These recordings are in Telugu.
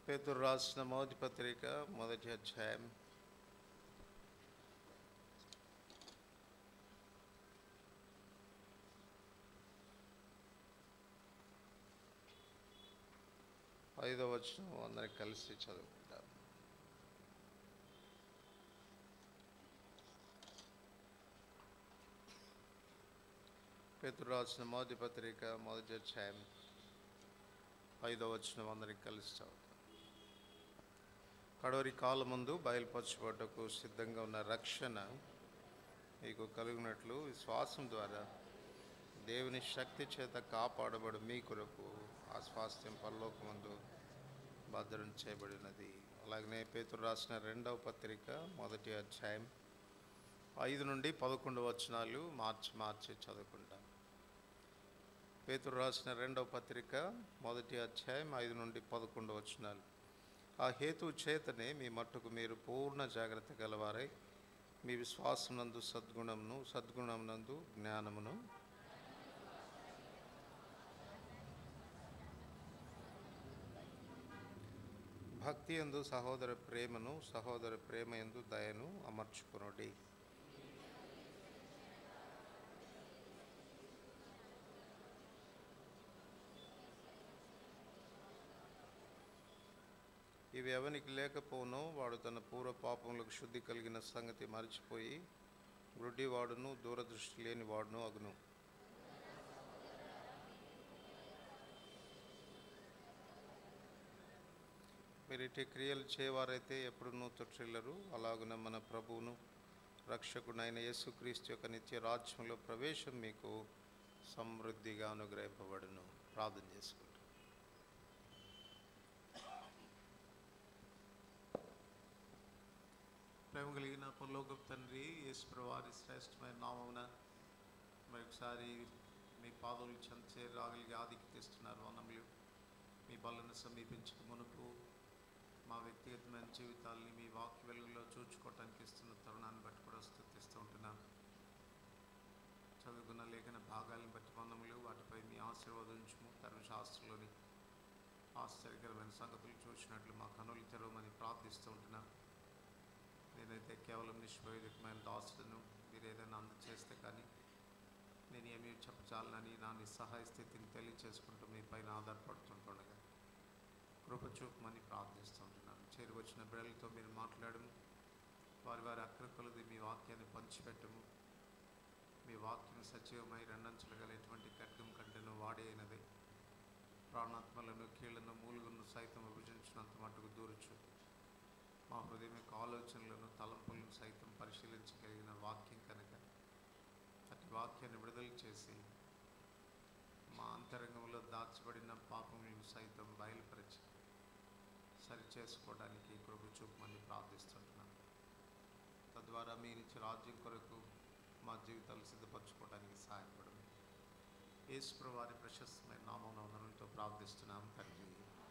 పేతురు రాసిన మొదటి పత్రిక మొదటి అధ్యాయం ఐదో వచనం అందరికి కలిసి చదువుకుంటాం పేతురు రాసిన మొదటి పత్రిక మొదటి అధ్యాయం ఐదో వచనం అందరికి కలిసి చదువుతాం కడవరి కాలమందు బయలుపరచబడ్డకు సిద్ధంగా ఉన్న రక్షణ మీకు కలిగినట్లు విశ్వాసం ద్వారా దేవుని శక్తి చేత కాపాడబడు మీ కొరకు ఆ స్వాస్థ్యం పరలోకమందు భద్రం చేయబడినది అలాగనే పేతురు రాసిన రెండవ పత్రిక మొదటి అధ్యాయం ఐదు నుండి పదకొండు వచనాలు మార్చి మార్చి చదువుకుంటాం పేతురు రాసిన రెండవ పత్రిక మొదటి అధ్యాయం ఐదు నుండి పదకొండు వచనాలు ఆ హేతు చేతనే మీ మట్టుకు మీరు పూర్ణ జాగ్రత్త గలవారై మీ విశ్వాసమునందు సద్గుణమును సద్గుణమునందు జ్ఞానమును భక్తి ఎందు సహోదర ప్రేమను సహోదర ప్రేమ ఎందు దయను అమర్చుకునుడి ఇవి ఎవనికి లేకపోనో వాడు తన పూర్వ పాపములకు శుద్ధి కలిగిన సంగతి మరచిపోయి గ్రుడ్డివాడును దూరదృష్టి లేని వాడును అగును మీరు ఇటు క్రియలు చేయవారైతే ఎప్పుడునూ తొట్టిల్లరు అలాగున మన ప్రభువును రక్షకుడైన యేసుక్రీస్తు యొక్క నిత్య రాజ్యంలో ప్రవేశం మీకు సమృద్ధిగా అనుగ్రహింపబడును ప్రార్థన చేసుకుంటాం ప్రేమ కలిగిన పరలోకపు తండ్రి యేసు వారి శ్రేష్టమైన నామమున మరొకసారి మీ పాదములు చెంచే రాగలిగి ఆదికి తెస్తున్నారు వనములు మీ బలను సమీపించక మునుపు మా వ్యక్తిగతమైన జీవితాల్ని మీ వాక్య వెలుగులో చూచుకోవటానికి ఇస్తున్న తరుణాన్ని బట్టి కూడా స్థుతిస్తూ ఉంటున్నాను చదువుకున్న లేఖన భాగాలను బట్టి వందములు వాటిపై మీ ఆశీర్వాదం ఉంచుము ధర్మశాస్త్రంలోని ఆశ్చర్యకరమైన సంగతులు చూసినట్లు మా కనులు తెరవమని ప్రార్థిస్తూ ఉంటున్నాను నేనైతే కేవలం నిష్ప్రయోజకమైన దాసులను మీరు ఏదైనా అందచేస్తే కానీ నేను ఏమీ చెప్పచాలని నా నిస్సహాయ స్థితిని తెలియచేసుకుంటూ మీ పైన ఆధారపడుతుంటుండగా కృప చూపమని ప్రార్థిస్తుంటున్నాను చేరువచ్చిన బిడ్డలతో మీరు మాట్లాడము వారి వారి అక్రకులది మీ వాక్యాన్ని పంచిపెట్టము మీ వాక్యం సజీవమై రెండంచులు గల ఎటువంటి ఖడ్గం కంటేనూ వాడే అయినది ప్రాణాత్మలను కీళ్లను మూలుగును సైతం విభజించినంత మట్టుకు దూరచు మా హృదయం యొక్క ఆలోచనలను తలంపులను సైతం పరిశీలించగలిగిన వాక్యం కనుక అటు వాక్యాన్ని విడుదల చేసి మా అంతరంగంలో దాచబడిన పాపములను సైతం బయలుపరిచి సరి చేసుకోవడానికి కృప చూపమని ప్రార్థిస్తుంటున్నాను తద్వారా మీరు ఇచ్చే రాజ్యం కొరకు మా జీవితాలు సిద్ధపరచుకోవడానికి సహాయపడము యేసు వారి ప్రశస్తమైన నామం వందనంతో ప్రార్థిస్తున్నాం తండ్రి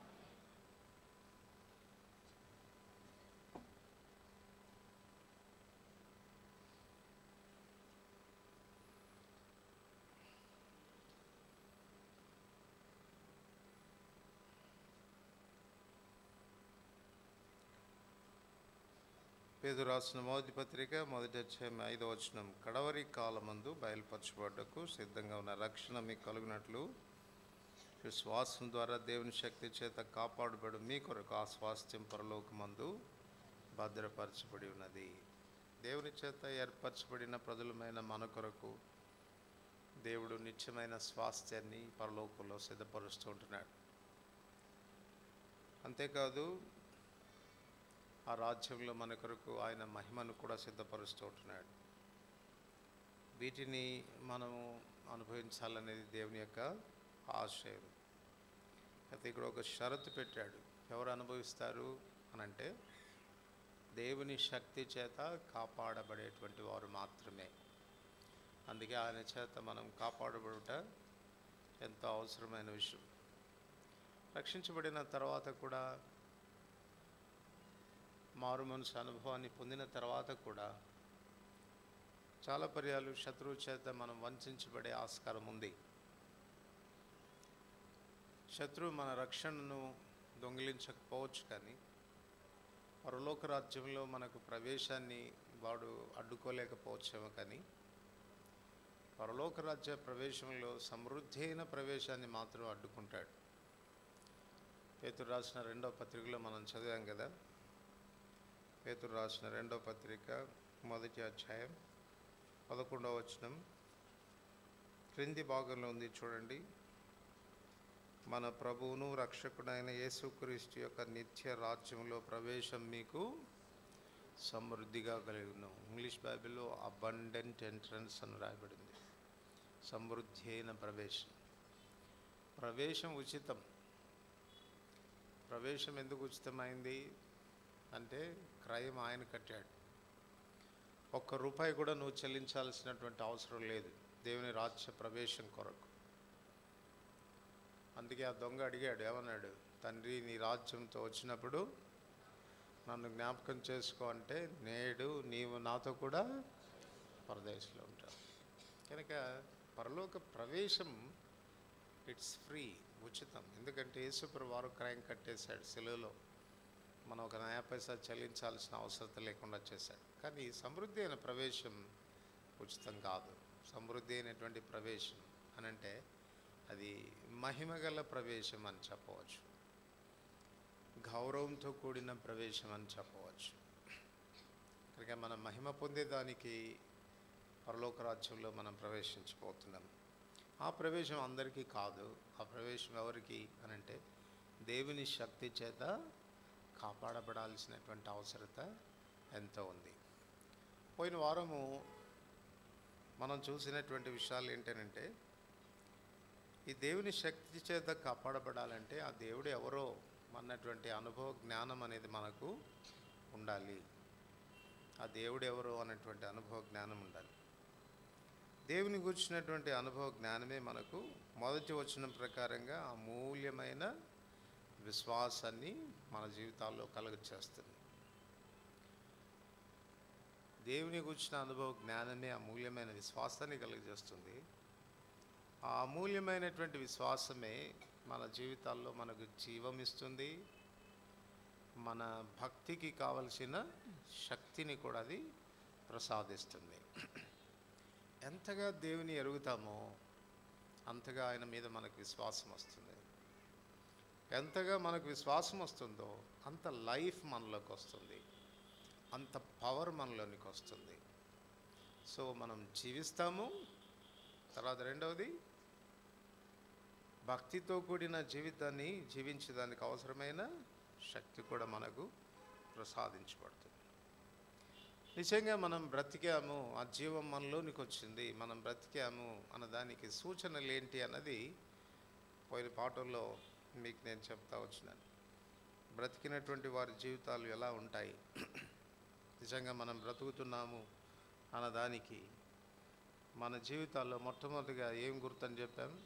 పేదు రాసిన మొదటి పత్రిక మొదటి అధ్యాయం ఐదో వచనం కడవరి కాలమందు బయలుపరచబడ్డకు సిద్ధంగా ఉన్న రక్షణ మీకు కలుగునట్లు విశ్వాసం ద్వారా దేవుని శక్తి చేత కాపాడబడు మీ కొరకు ఆ స్వాస్థ్యం పరలోకమందు భద్రపరచబడి ఉన్నది దేవుని చేత ఏర్పరచబడిన ప్రజలమైన మన కొరకు దేవుడు నిత్యమైన స్వాస్థ్యాన్ని పరలోకంలో సిద్ధపరుస్తూ ఉంటున్నాడు అంతేకాదు ఆ రాజ్యంలో మన కొరకు ఆయన మహిమను కూడా సిద్ధపరుస్తూ ఉంటున్నాడు వీటిని మనము అనుభవించాలనేది దేవుని యొక్క ఆశయం అయితే ఇక్కడ ఒక షరతు పెట్టాడు ఎవరు అనుభవిస్తారు అని అంటే దేవుని శక్తి చేత కాపాడబడేటువంటి వారు మాత్రమే అందుకే ఆయన చేత మనం కాపాడబడుట ఎంతో అవసరమైన విషయం రక్షించబడిన తర్వాత కూడా మారు మనసు అనుభవాన్ని పొందిన తర్వాత కూడా చాలా పర్యాలు శత్రువు చేత మనం వంచబడే ఆస్కారం ఉంది శత్రువు మన రక్షణను దొంగిలించకపోవచ్చు కానీ పరలోక రాజ్యంలో మనకు ప్రవేశాన్ని వాడు అడ్డుకోలేకపోవచ్చేమో కానీ పరలోక రాజ్య ప్రవేశంలో సమృద్ధి అయిన ప్రవేశాన్ని మాత్రం అడ్డుకుంటాడు పేతురు రాసిన రెండో పత్రికలో మనం చదివాం కదా పేతురు రాసిన రెండో పత్రిక మొదటి అధ్యాయం పదకొండవ వచనం క్రింది భాగంలో ఉంది చూడండి మన ప్రభువును రక్షకుడైన యేసుక్రీస్తు యొక్క నిత్య రాజ్యంలో ప్రవేశం మీకు సమృద్ధిగా కలిగిన ఇంగ్లీష్ బైబిల్లో అబండెంట్ ఎంట్రన్స్ అని రాయబడింది సమృద్ధి అయిన ప్రవేశం ప్రవేశం ఉచితం ప్రవేశం ఎందుకు ఉచితమైంది అంటే క్రయం ఆయన కట్టాడు ఒక్క రూపాయి కూడా నువ్వు చెల్లించాల్సినటువంటి అవసరం లేదు దేవుని రాజ్య ప్రవేశం కొరకు అందుకే ఆ దొంగ అడిగాడు ఏమన్నాడు తండ్రి నీ రాజ్యంతో వచ్చినప్పుడు నన్ను జ్ఞాపకం చేసుకో అంటే నేడు నీవు నాతో కూడా పరదేశంలో ఉంటావు కనుక పరలోక ప్రవేశం ఇట్స్ ఫ్రీ ఉచితం ఎందుకంటే యేసుప్రభు వారు క్రయం కట్టేశాడు సెలవులో మనం ఒక నయా పైసా చెల్లించాల్సిన అవసరం లేకుండా చేశాడు కానీ ఈ సమృద్ధి అయిన ప్రవేశం ఉచితం కాదు సమృద్ధి అయినటువంటి ప్రవేశం అని అంటే అది మహిమగల ప్రవేశం అని చెప్పవచ్చు గౌరవంతో కూడిన ప్రవేశం అని చెప్పవచ్చు కనుక మనం మహిమ పొందేదానికి పరలోక రాజ్యంలో మనం ప్రవేశించబోతున్నాం ఆ ప్రవేశం అందరికీ కాదు ఆ ప్రవేశం ఎవరికి అని అంటే దేవుని శక్తి చేత కాపాడబడాల్సినటువంటి అవసరత ఎంతో ఉంది పోయిన వారము మనం చూసినటువంటి విషయాలు ఏంటంటే ఈ దేవుని శక్తి చేత కాపాడబడాలంటే ఆ దేవుడు ఎవరో అన్నటువంటి అనుభవ జ్ఞానం అనేది మనకు ఉండాలి ఆ దేవుడు ఎవరో అన్నటువంటి అనుభవ జ్ఞానం ఉండాలి దేవుని గురించినటువంటి అనుభవ జ్ఞానమే మనకు మొదటి వచ్చిన ప్రకారంగా అమూల్యమైన విశ్వాసాన్ని మన జీవితాల్లో కలుగచేస్తుంది దేవుని గురించిన అనుభవ జ్ఞానమే అమూల్యమైన విశ్వాసాన్ని కలుగజేస్తుంది ఆ అమూల్యమైనటువంటి విశ్వాసమే మన జీవితాల్లో మనకు జీవం ఇస్తుంది మన భక్తికి కావలసిన శక్తిని కూడా అది ప్రసాదిస్తుంది ఎంతగా దేవుని ఎరుగుతామో అంతగా ఆయన మీద మనకు విశ్వాసం వస్తుంది ఎంతగా మనకు విశ్వాసం వస్తుందో అంత లైఫ్ మనలోకి వస్తుంది అంత పవర్ మనలోనికి వస్తుంది సో మనం జీవిస్తాము తర్వాత రెండవది భక్తితో కూడిన జీవితాన్ని జీవించడానికి అవసరమైన శక్తి కూడా మనకు ప్రసాదించబడుతుంది నిజంగా మనం బ్రతికాము ఆ జీవం మనలోనికి వచ్చింది మనం బ్రతికాము అన్న దానికి సూచనలు ఏంటి అన్నది పోయిన పాటల్లో మీకు నేను చెప్తా వచ్చినాను బ్రతికినటువంటి వారి జీవితాలు ఎలా ఉంటాయి నిజంగా మనం బ్రతుకుతున్నాము అన్నదానికి మన జీవితాల్లో మొట్టమొదటిగా ఏం గుర్తని చెప్పాము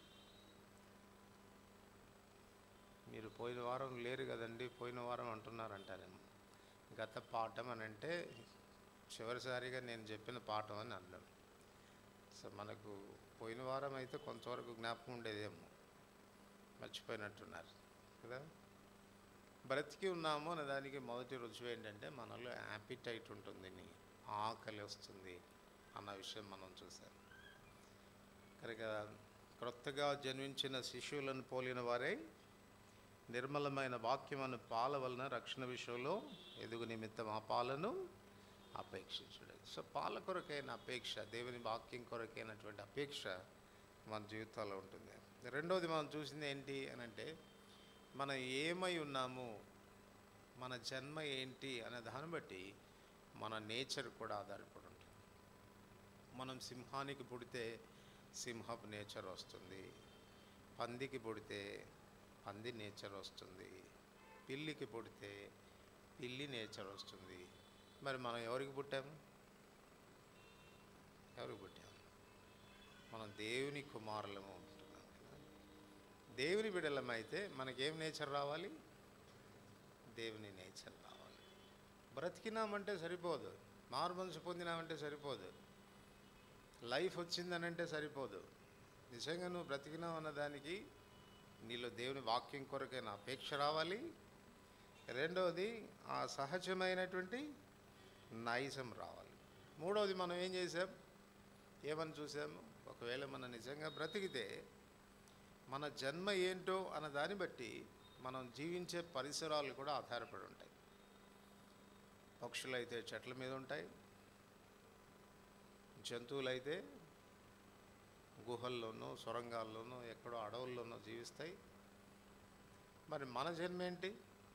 మీరు పోయిన వారం లేరు కదండి పోయిన వారం అంటున్నారంటారేమో గత పాఠం అని అంటే చివరిసారిగా నేను చెప్పిన పాఠం అని అన్నాం సో మనకు పోయిన వారం అయితే కొంతవరకు జ్ఞాపకం ఉండేదేమో మర్చిపోయినట్టున్నారు కదా బ్రతికి ఉన్నాము అనే దానికి మొదటి రుజువు ఏంటంటే మనలో యాపిటైట్ ఉంటుంది నీ ఆకలి వస్తుంది అన్న విషయం మనం చూసాం కనుక క్రొత్తగా జన్మించిన శిశువులను పోలిన వారే నిర్మలమైన వాక్యమైన పాల వలన రక్షణ విషయంలో ఎదుగు నిమిత్తం ఆ పాలను అపేక్షించడం సో పాల కొరకైన అపేక్ష దేవుని వాక్యం కొరకైనటువంటి అపేక్ష మన జీవితాల్లో ఉంటుంది రెండవది మనం చూసింది ఏంటి అని అంటే మనం ఏమై ఉన్నాము మన జన్మ ఏంటి అనే దాన్ని బట్టి మన నేచర్ కూడా ఆధారపడి ఉంటుంది మనం సింహానికి పుడితే సింహపు నేచర్ వస్తుంది పందికి పుడితే పంది నేచర్ వస్తుంది పిల్లికి పుడితే పిల్లి నేచర్ వస్తుంది మరి మనం ఎవరికి పుట్టాము ఎవరికి పుట్టాము మనం దేవుని కుమారులము ఉంటున్నాం కదా. దేవుని బిడలమైతే మనకేం నేచర్ రావాలి దేవుని నేచర్ రావాలి బ్రతికినామంటే సరిపోదు మారు మనసు పొందినామంటే సరిపోదు లైఫ్ వచ్చిందనంటే సరిపోదు నిజంగా నువ్వు బ్రతికినావు అన్నదానికి నీలో దేవుని వాక్యం కొరకైన అపేక్ష రావాలి రెండవది ఆ సహజమైనటువంటి నైజం రావాలి మూడవది మనం ఏం చేసాం ఏమని చూసాము ఒకవేళ మనం నిజంగా బ్రతికితే మన జన్మ ఏంటో అన్న దాన్ని బట్టి మనం జీవించే పరిసరాలు కూడా ఆధారపడి ఉంటాయి పక్షులు అయితే చెట్ల మీద ఉంటాయి జంతువులైతే గుహల్లోనూ సొరంగాల్లోనూ ఎక్కడో అడవుల్లోనూ జీవిస్తాయి మరి మన జన్మ ఏంటి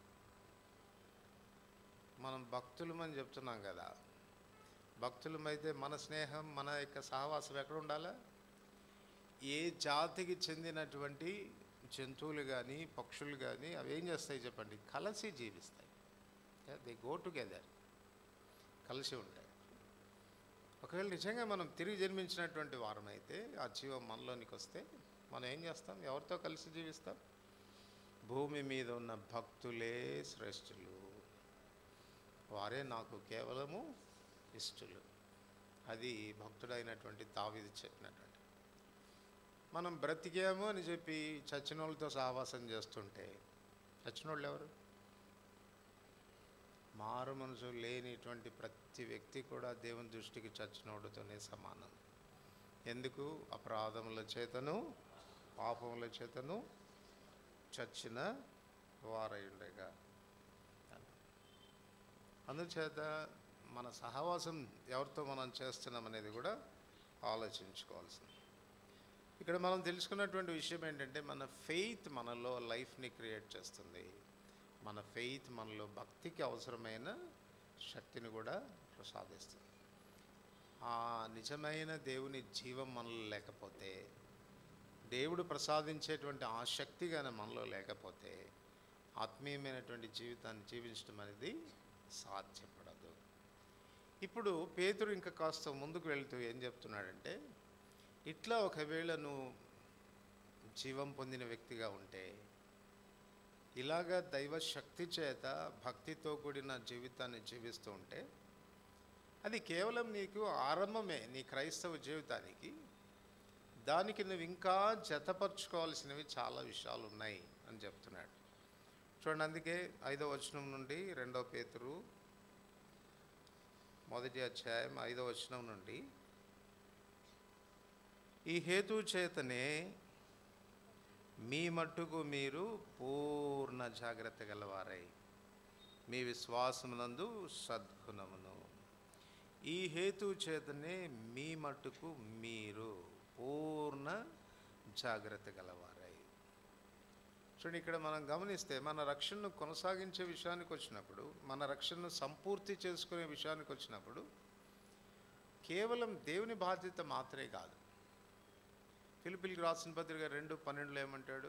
మనం భక్తులమని చెప్తున్నాం కదా భక్తులమైతే మన స్నేహం మన యొక్క సహవాసం ఎక్కడ ఉండాలా ఏ జాతికి చెందినటువంటి జంతువులు కానీ పక్షులు కానీ అవి ఏం చేస్తాయి చెప్పండి కలిసి జీవిస్తాయి దే గో టుగెదర్ కలిసి ఉంటాయి ఒకవేళ నిజంగా మనం తిరిగి జన్మించినటువంటి వారం అయితే ఆ జీవం మనలోనికి వస్తే మనం ఏం చేస్తాం ఎవరితో కలిసి జీవిస్తాం భూమి మీద ఉన్న భక్తులే శ్రేష్ఠులు వారే నాకు కేవలము ఇష్టలు అది భక్తుడైనటువంటి తావిది చెప్పినటువంటి మనం బ్రతికాము అని చెప్పి చచ్చిన వాళ్ళతో సహవాసం చేస్తుంటే చచ్చిన వాళ్ళు ఎవరు మారు మనసు లేనిటువంటి ప్రతి వ్యక్తి కూడా దేవుని దృష్టికి చచ్చినోడుతోనే సమానం ఎందుకు అపరాధముల చేతను పాపముల చేతను చచ్చిన వారై ఉండగా అందుచేత మన సహవాసం ఎవరితో మనం చేస్తున్నాం అనేది కూడా ఆలోచించుకోవాల్సింది ఇక్కడ మనం తెలుసుకున్నటువంటి విషయం ఏంటంటే మన ఫెయిత్ మనలో లైఫ్ని క్రియేట్ చేస్తుంది మన ఫెయిత్ మనలో భక్తికి అవసరమైన శక్తిని కూడా ప్రసాదిస్తుంది ఆ నిజమైన దేవుని జీవం మనలో లేకపోతే దేవుడు ప్రసాదించేటువంటి ఆ శక్తి కానీ మనలో లేకపోతే ఆత్మీయమైనటువంటి జీవితాన్ని జీవించడం అనేది సాధ్యపడదు ఇప్పుడు పేతురు ఇంకా కాస్త ముందుకు వెళ్తూ ఏం చెప్తున్నాడంటే ఇట్లా ఒకవేళ నువ్వు జీవం పొందిన వ్యక్తిగా ఉంటే ఇలాగా దైవ శక్తి చేత భక్తితో కూడిన జీవితాన్ని జీవిస్తూ ఉంటే అది కేవలం నీకు ఆరంభమే నీ క్రైస్తవ జీవితానికి దానికి నువ్వు ఇంకా జతపరచుకోవాల్సినవి చాలా విషయాలు ఉన్నాయి అని చెప్తున్నాడు చూడండి అందుకే ఐదో వచనం నుండి రెండో పేతురు మొదటి అధ్యాయం ఐదో వచనం నుండి ఈ హేతు చేతనే మీ మట్టుకు మీరు పూర్ణ జాగ్రత్త గలవారై మీ విశ్వాసమునందు సద్గుణమును ఈ హేతు చేతనే మీ మట్టుకు మీరు పూర్ణ జాగ్రత్త గలవారై చూడండి ఇక్కడ మనం గమనిస్తే మన రక్షణను కొనసాగించే విషయానికి వచ్చినప్పుడు మన రక్షణను సంపూర్తి చేసుకునే విషయానికి వచ్చినప్పుడు కేవలం దేవుని బాధ్యత మాత్రమే కాదు పిలిపిలికి రాసిన పత్రిక రెండు పన్నెండులో ఏమంటాడు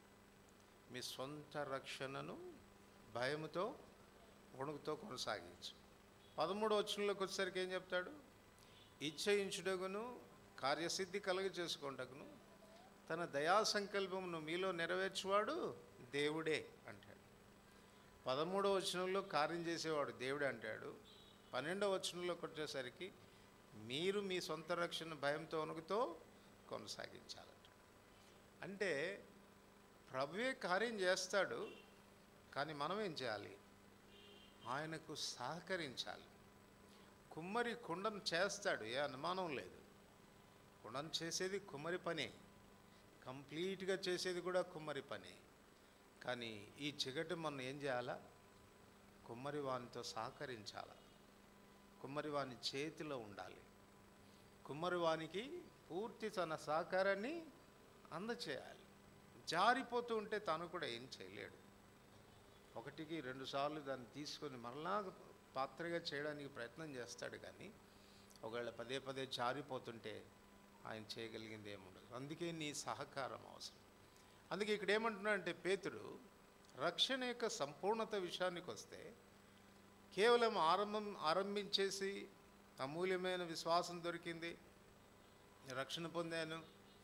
మీ సొంత రక్షణను భయముతో వణుకుతో కొనసాగించు పదమూడు వచనంలోకి వచ్చేసరికి ఏం చెప్తాడు ఇచ్చయించుటకును కార్యసిద్ధి కలుగ చేసుకుంటకును తన దయా సంకల్పమును మీలో నెరవేర్చువాడు దేవుడే అంటాడు పదమూడవ వచనంలో కార్యం చేసేవాడు దేవుడే అంటాడు పన్నెండవ వచనంలోకి వచ్చేసరికి మీరు మీ సొంత రక్షణ భయంతో వణుకుతో కొనసాగించాలంట అంటే ప్రభువే కార్యం చేస్తాడు కానీ మనం ఏం చేయాలి ఆయనకు సహకరించాలి కుమ్మరి కుండను చేస్తాడు ఏ అనుమానం లేదు కుండను చేసేది కుమ్మరి పనే కంప్లీట్గా చేసేది కూడా కుమ్మరి పనే కానీ ఈ చిగట మనం ఏం చేయాలా కుమ్మరి వానితో సహకరించాల కుమ్మరి వాని చేతిలో ఉండాలి కుమ్మరి వానికి పూర్తి తన సహకారాన్ని అందచేయాలి జారిపోతూ ఉంటే తను కూడా ఏం చేయలేడు ఒకటికి రెండు సార్లు దాన్ని తీసుకొని మరలా పాత్రగా చేయడానికి ప్రయత్నం చేస్తాడు కానీ ఒకవేళ పదే పదే జారిపోతుంటే ఆయన చేయగలిగింది ఏముండదు అందుకే నీ సహకారం అవసరం అందుకే ఇక్కడ ఏమంటున్నాడంటే పేతుడు రక్షణ యొక్క సంపూర్ణత విషయానికి వస్తే కేవలం ఆరంభం ఆరంభించేసి అమూల్యమైన విశ్వాసం దొరికింది రక్షణ పొందాను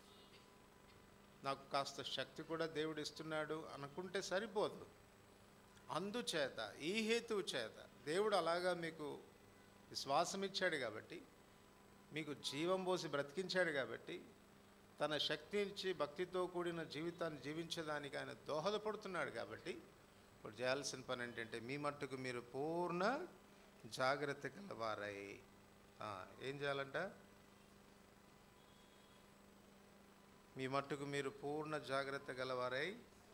నాకు కాస్త శక్తి కూడా దేవుడు ఇస్తున్నాడు అనుకుంటే సరిపోదు అందుచేత ఈ హేతువు చేత దేవుడు అలాగా మీకు విశ్వాసం ఇచ్చాడు కాబట్టి మీకు జీవం పోసి బ్రతికించాడు కాబట్టి తన శక్తి ఇచ్చి భక్తితో కూడిన జీవితాన్ని జీవించేదానికి ఆయన దోహదపడుతున్నాడు కాబట్టి ఇప్పుడు చేయాల్సిన పని ఏంటంటే మీ మట్టుకు మీరు పూర్ణ జాగ్రత్త గలవారై ఆ, ఏం చేయాలంట మీ మట్టుకు మీరు పూర్ణ జాగ్రత్త గలవారై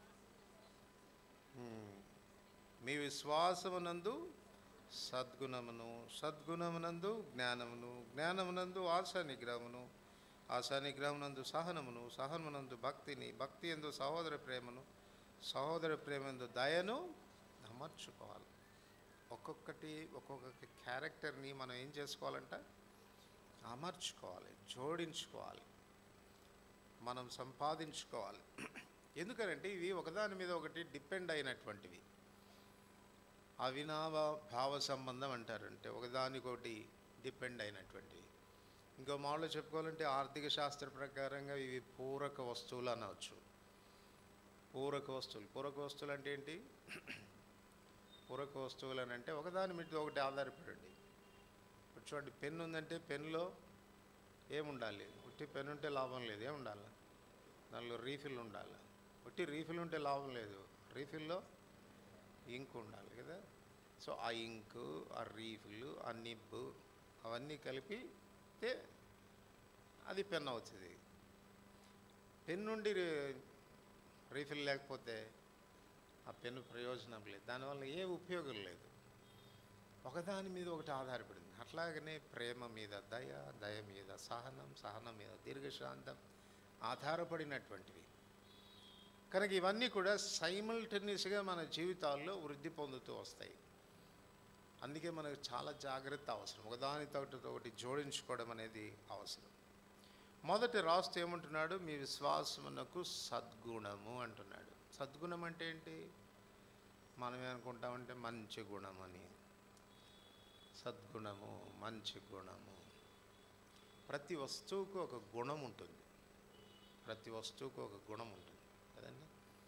ఉమ్, మీ విశ్వాసమునందు సద్గుణమును సద్గుణమునందు జ్ఞానమును జ్ఞానమునందు ఆశా నిగ్రహమును ఆశా నిగ్రహమునందు సహనమును సహనమునందు భక్తిని భక్తి ఎందు సహోదర ప్రేమను సహోదర ప్రేమందు దయను అమర్చుకోవాలి ఒక్కొక్కటి ఒక్కొక్క క్యారెక్టర్ని మనం ఏం చేసుకోవాలంట అమర్చుకోవాలి జోడించుకోవాలి మనం సంపాదించుకోవాలి ఎందుకనంటే ఇవి ఒకదాని మీద ఒకటి డిపెండ్ అయినటువంటివి అవినావ భావ సంబంధం అంటారంటే ఒకదానికొకటి డిపెండ్ అయినటువంటివి ఇంకో మామూలుగా చెప్పుకోవాలంటే ఆర్థిక శాస్త్ర ప్రకారంగా ఇవి పూరక వస్తువులు అనవచ్చు పూరక వస్తువులు పూరక వస్తువులు అంటే ఏంటి పూరక వస్తువులు అని అంటే ఒకదాని మీద ఒకటి ఆధారపడండి ఇప్పుడు చూడండి పెన్ ఉందంటే పెన్లో ఏముండాలి ఉట్టి పెన్ ఉంటే లాభం లేదు ఏముండాలి దానిలో రీఫిల్ ఉండాలి ఉట్టి రీఫిల్ ఉంటే లాభం లేదు రీఫిల్లో ఇంక్ ఉండాలి కదా సో ఆ ఇంకు ఆ రీఫిల్ ఆ నిబ్బు అవన్నీ కలిపితే అది పెన్ అవుతుంది పెన్ నుండి రీ- రీఫిల్ లేకపోతే ఆ పెన్ను ప్రయోజనం లేదు దానివల్ల ఏ ఉపయోగం లేదు ఒకదాని మీద ఒకటి ఆధారపడింది అట్లాగనే ప్రేమ మీద దయ దయ మీద సహనం సహనం మీద దీర్ఘశాంతం ఆధారపడినటువంటివి కనుక ఇవన్నీ కూడా సైమల్టేనియస్గా మన జీవితాల్లో వృద్ధి పొందుతూ వస్తాయి అందుకే మనకు చాలా జాగ్రత్త అవసరం ఒకదానితో ఒకటి జోడించుకోవడం అనేది అవసరం మొదటి రాస్తూ ఏమంటున్నాడు మీ విశ్వాసమునకు సద్గుణము అంటున్నాడు సద్గుణం అంటే ఏంటి మనం ఏమనుకుంటామంటే మంచి గుణం అని సద్గుణము మంచి గుణము ప్రతి వస్తువుకు ఒక గుణం ఉంటుంది ప్రతి వస్తువుకు ఒక గుణం ఉంటుంది కదండి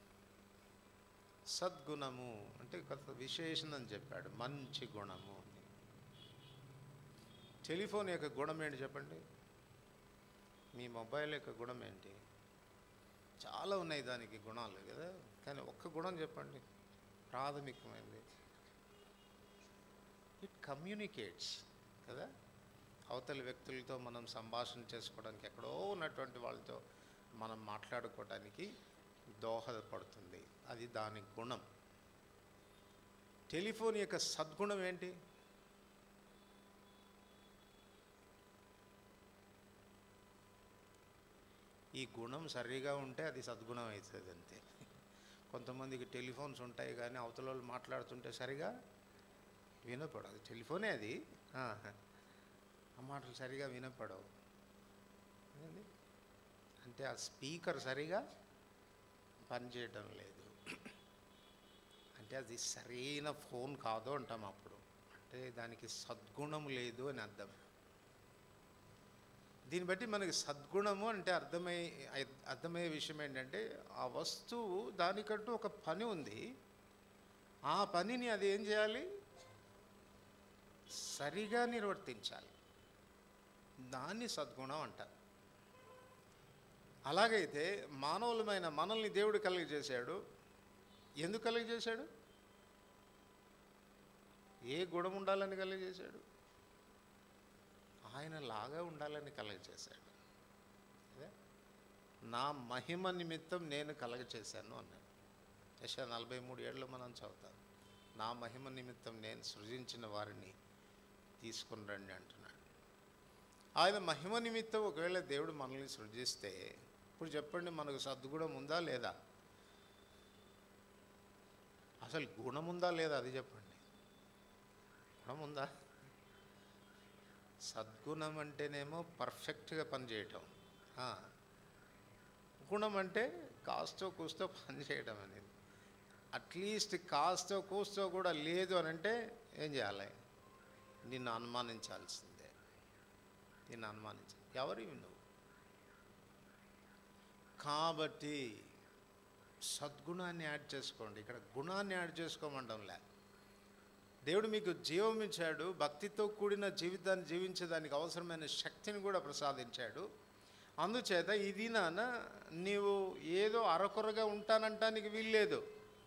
సద్గుణము అంటే కొంత విశేషణం చెప్పాడు మంచి గుణము అని టెలిఫోన్ యొక్క గుణం ఏంటి చెప్పండి మీ మొబైల్ యొక్క గుణం ఏంటి చాలా ఉన్నాయి దానికి గుణాలు కదా కానీ ఒక్క గుణం చెప్పండి ప్రాథమికమైనది ఇట్ కమ్యూనికేట్స్ కదా అవతలి వ్యక్తులతో మనం సంభాషణ చేసుకోవడానికి ఎక్కడో ఉన్నటువంటి వాళ్ళతో మనం మాట్లాడుకోవడానికి దోహదపడుతుంది అది దాని గుణం టెలిఫోన్ యొక్క సద్గుణం ఏంటి ఈ గుణం సరిగా ఉంటే అది సద్గుణం అవుతుంది అంతే కొంతమందికి టెలిఫోన్స్ ఉంటాయి కానీ అవతల వాళ్ళు మాట్లాడుతుంటే సరిగా వినపడదు టెలిఫోనే అది ఆ, ఆ మాటలు సరిగా వినపడవు ఏంది? అంటే ఆ స్పీకర్ సరిగా పనిచేయటం లేదు అంటే అది సరైన ఫోన్ కాదు అంటాం అప్పుడు అంటే దానికి సద్గుణం లేదు అని అర్థం దీన్ని బట్టి మనకి సద్గుణము అంటే అర్థమై అర్థమయ్యే విషయం ఏంటంటే ఆ వస్తువు దానికంటూ ఒక పని ఉంది ఆ పనిని అది ఏం చేయాలి సరిగా నిర్వర్తించాలి దాన్ని సద్గుణం అంటారు అలాగైతే మానవులమైన మనల్ని దేవుడు కలిగజేశాడు ఎందుకు కలిగజేశాడు ఏ గుణం ఉండాలని కలిగజేశాడు ఆయన లాగా ఉండాలని కలగచేశాడు అదే నా మహిమ నిమిత్తం నేను కలగచేశాను అన్నాడు యశ నలభై మూడు ఏళ్ళు మనం చదువుతాం నా మహిమ నిమిత్తం నేను సృజించిన వారిని తీసుకుని రండి అంటున్నాడు ఆయన మహిమ నిమిత్తం ఒకవేళ దేవుడు మనల్ని సృజిస్తే ఇప్పుడు చెప్పండి మనకు సద్గుణం ఉందా లేదా అసలు గుణం ఉందా లేదా అది చెప్పండి గుణం ఉందా సద్గుణం అంటేనేమో పర్ఫెక్ట్గా పనిచేయటం ఆ. గుణం అంటే కాస్తో కూస్తో పనిచేయడం అనేది అట్లీస్ట్ కాస్తో కూస్తో కూడా లేదు అని అంటే ఏం చేయాలి నిన్ను అనుమానించాల్సిందే నిన్ను అనుమానించాలి ఎవరివి నువ్వు కాబట్టి సద్గుణాన్ని యాడ్ చేసుకోండి ఇక్కడ గుణాన్ని యాడ్ చేసుకోమండంలే దేవుడు మీకు జీవం ఇచ్చాడు భక్తితో కూడిన జీవితాన్ని జీవించడానికి అవసరమైన శక్తిని కూడా ప్రసాదించాడు అందుచేత ఇది నాన్న నీవు ఏదో అరకొరగా ఉంటానంటానికి వీల్లేదు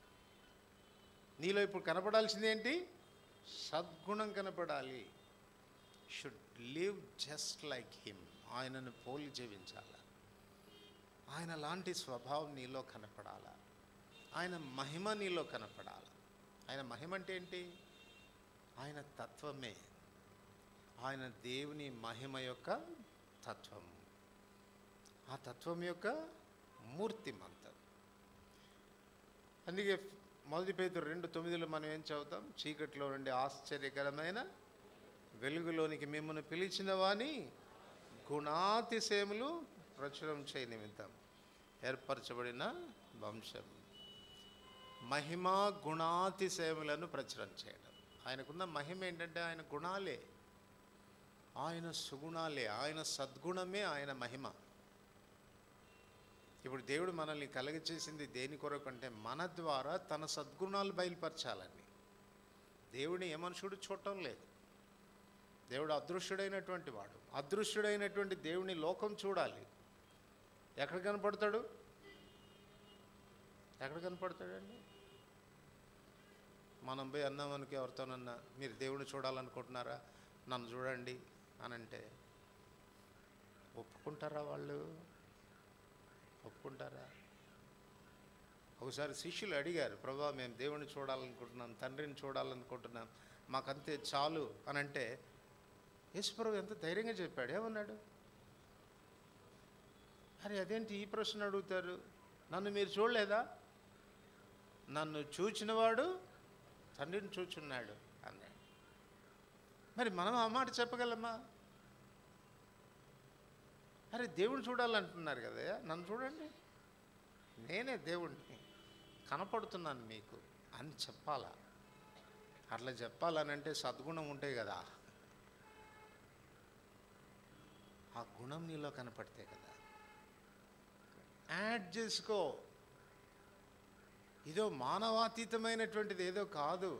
నీలో ఇప్పుడు కనపడాల్సింది ఏంటి సద్గుణం కనపడాలి should live just like him ఆయనను పోలి జీవించాలి ఆయన లాంటి స్వభావం నీలో కనపడాలా ఆయన మహిమ నీలో కనపడాలి ఆయన మహిమ అంటే ఏంటి ఆయన తత్వమే ఆయన దేవుని మహిమ యొక్క తత్వం ఆ తత్వం యొక్క మూర్తిమంతం అందుకే మొదటి పేతురు రెండు తొమ్మిదిలో మనం ఏం చదువుతాం చీకట్లో నుండి ఆశ్చర్యకరమైన వెలుగులోనికి మిమ్మల్ని పిలిచిన వాని గుణాతిశయములు ప్రచురం చేయ నిమిత్తం ఏర్పరచబడిన వంశం మహిమ గుణాతిశయములను ప్రచురం చేయడం ఆయనకున్న మహిమ ఏంటంటే ఆయన గుణాలే ఆయన సుగుణాలే ఆయన సద్గుణమే ఆయన మహిమ ఇప్పుడు దేవుడు మనల్ని కలగచేసింది దేని కొరకు అంటే మన ద్వారా తన సద్గుణాలు బయలుపరచాలని దేవుడిని ఏ మనుషుడు చూడటం లేదు దేవుడు అదృశ్యుడైనటువంటి వాడు అదృశ్యుడైనటువంటి దేవుని లోకం చూడాలి ఎక్కడ కనపడతాడు ఎక్కడ కనపడతాడండి మనం పోయి అన్నామనుకో ఎవరితోనన్నా మీరు దేవుని చూడాలనుకుంటున్నారా నన్ను చూడండి అని అంటే ఒప్పుకుంటారా వాళ్ళు ఒప్పుకుంటారా ఒకసారి శిష్యులు అడిగారు ప్రభా మేము దేవుని చూడాలనుకుంటున్నాం తండ్రిని చూడాలనుకుంటున్నాం మాకంతే చాలు అని అంటే యేసుప్రభు ఎంత ధైర్యంగా చెప్పాడు ఏమన్నాడు అరే అదేంటి ఈ ప్రశ్న అడుగుతారు నన్ను మీరు చూడలేదా నన్ను చూచినవాడు తండ్రిని చూచున్నాడు అన్నాడు మరి మనం ఆ మాట చెప్పగలమా అరే దేవుని చూడాలంటున్నారు కదా నన్ను చూడండి నేనే దేవుణ్ణి కనపడుతున్నాను మీకు అని చెప్పాలా అట్లా చెప్పాలనంటే సద్గుణం ఉంటే కదా ఆ గుణం నీలో కనపడితే కదా యాడ్ చేసుకో ఇదో మానవాతీతమైనటువంటిది ఏదో కాదు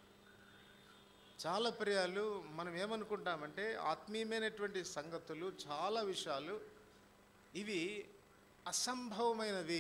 చాలా ప్రియాలు మనం ఏమనుకుంటామంటే ఆత్మీయమైనటువంటి సంగతులు చాలా విషయాలు ఇవి అసంభవమైనవి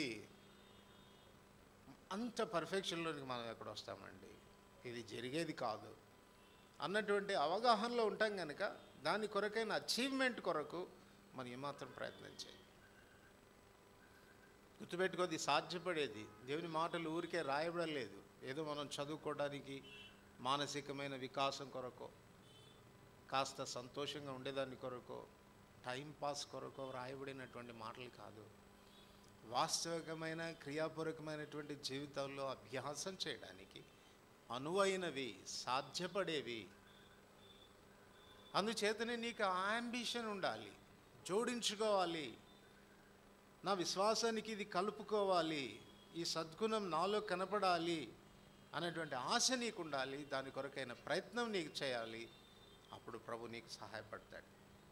అంత పర్ఫెక్షన్లోనికి మనం ఎక్కడ వస్తామండి ఇది జరిగేది కాదు అన్నటువంటి అవగాహనలో ఉంటాం కనుక దాని కొరకైన అచీవ్మెంట్ కొరకు మనం ఏమాత్రం ప్రయత్నం చేయం గుర్తుపెట్టుకోది సాధ్యపడేది దేవుని మాటలు ఊరికే రాయబడలేదు ఏదో మనం చదువుకోవడానికి మానసికమైన వికాసం కొరకో కాస్త సంతోషంగా ఉండేదాని కొరకో టైం పాస్ కొరకో రాయబడినటువంటి మాటలు కాదు వాస్తవికమైన క్రియాపూర్వకమైనటువంటి జీవితంలో అభ్యాసం చేయడానికి అనువైనవి సాధ్యపడేవి అందుచేతనే నీకు ఆంబిషన్ ఉండాలి జోడించుకోవాలి నా విశ్వాసానికి ఇది కలుపుకోవాలి ఈ సద్గుణం నాలో కనపడాలి అనేటువంటి ఆశ నీకు ఉండాలి దాని కొరకైన ప్రయత్నం నీకు చేయాలి అప్పుడు ప్రభు నీకు సహాయపడతాడు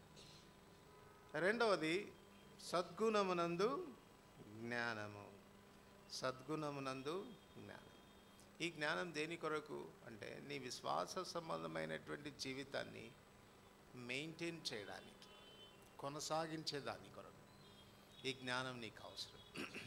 రెండవది సద్గుణమునందు జ్ఞానము సద్గుణమునందు జ్ఞానం ఈ జ్ఞానం దేని కొరకు అంటే నీ విశ్వాస సంబంధమైనటువంటి జీవితాన్ని మెయింటైన్ చేయడానికి కొనసాగించే దాని కొరకు ఈ జ్ఞానం నీకు అవసరం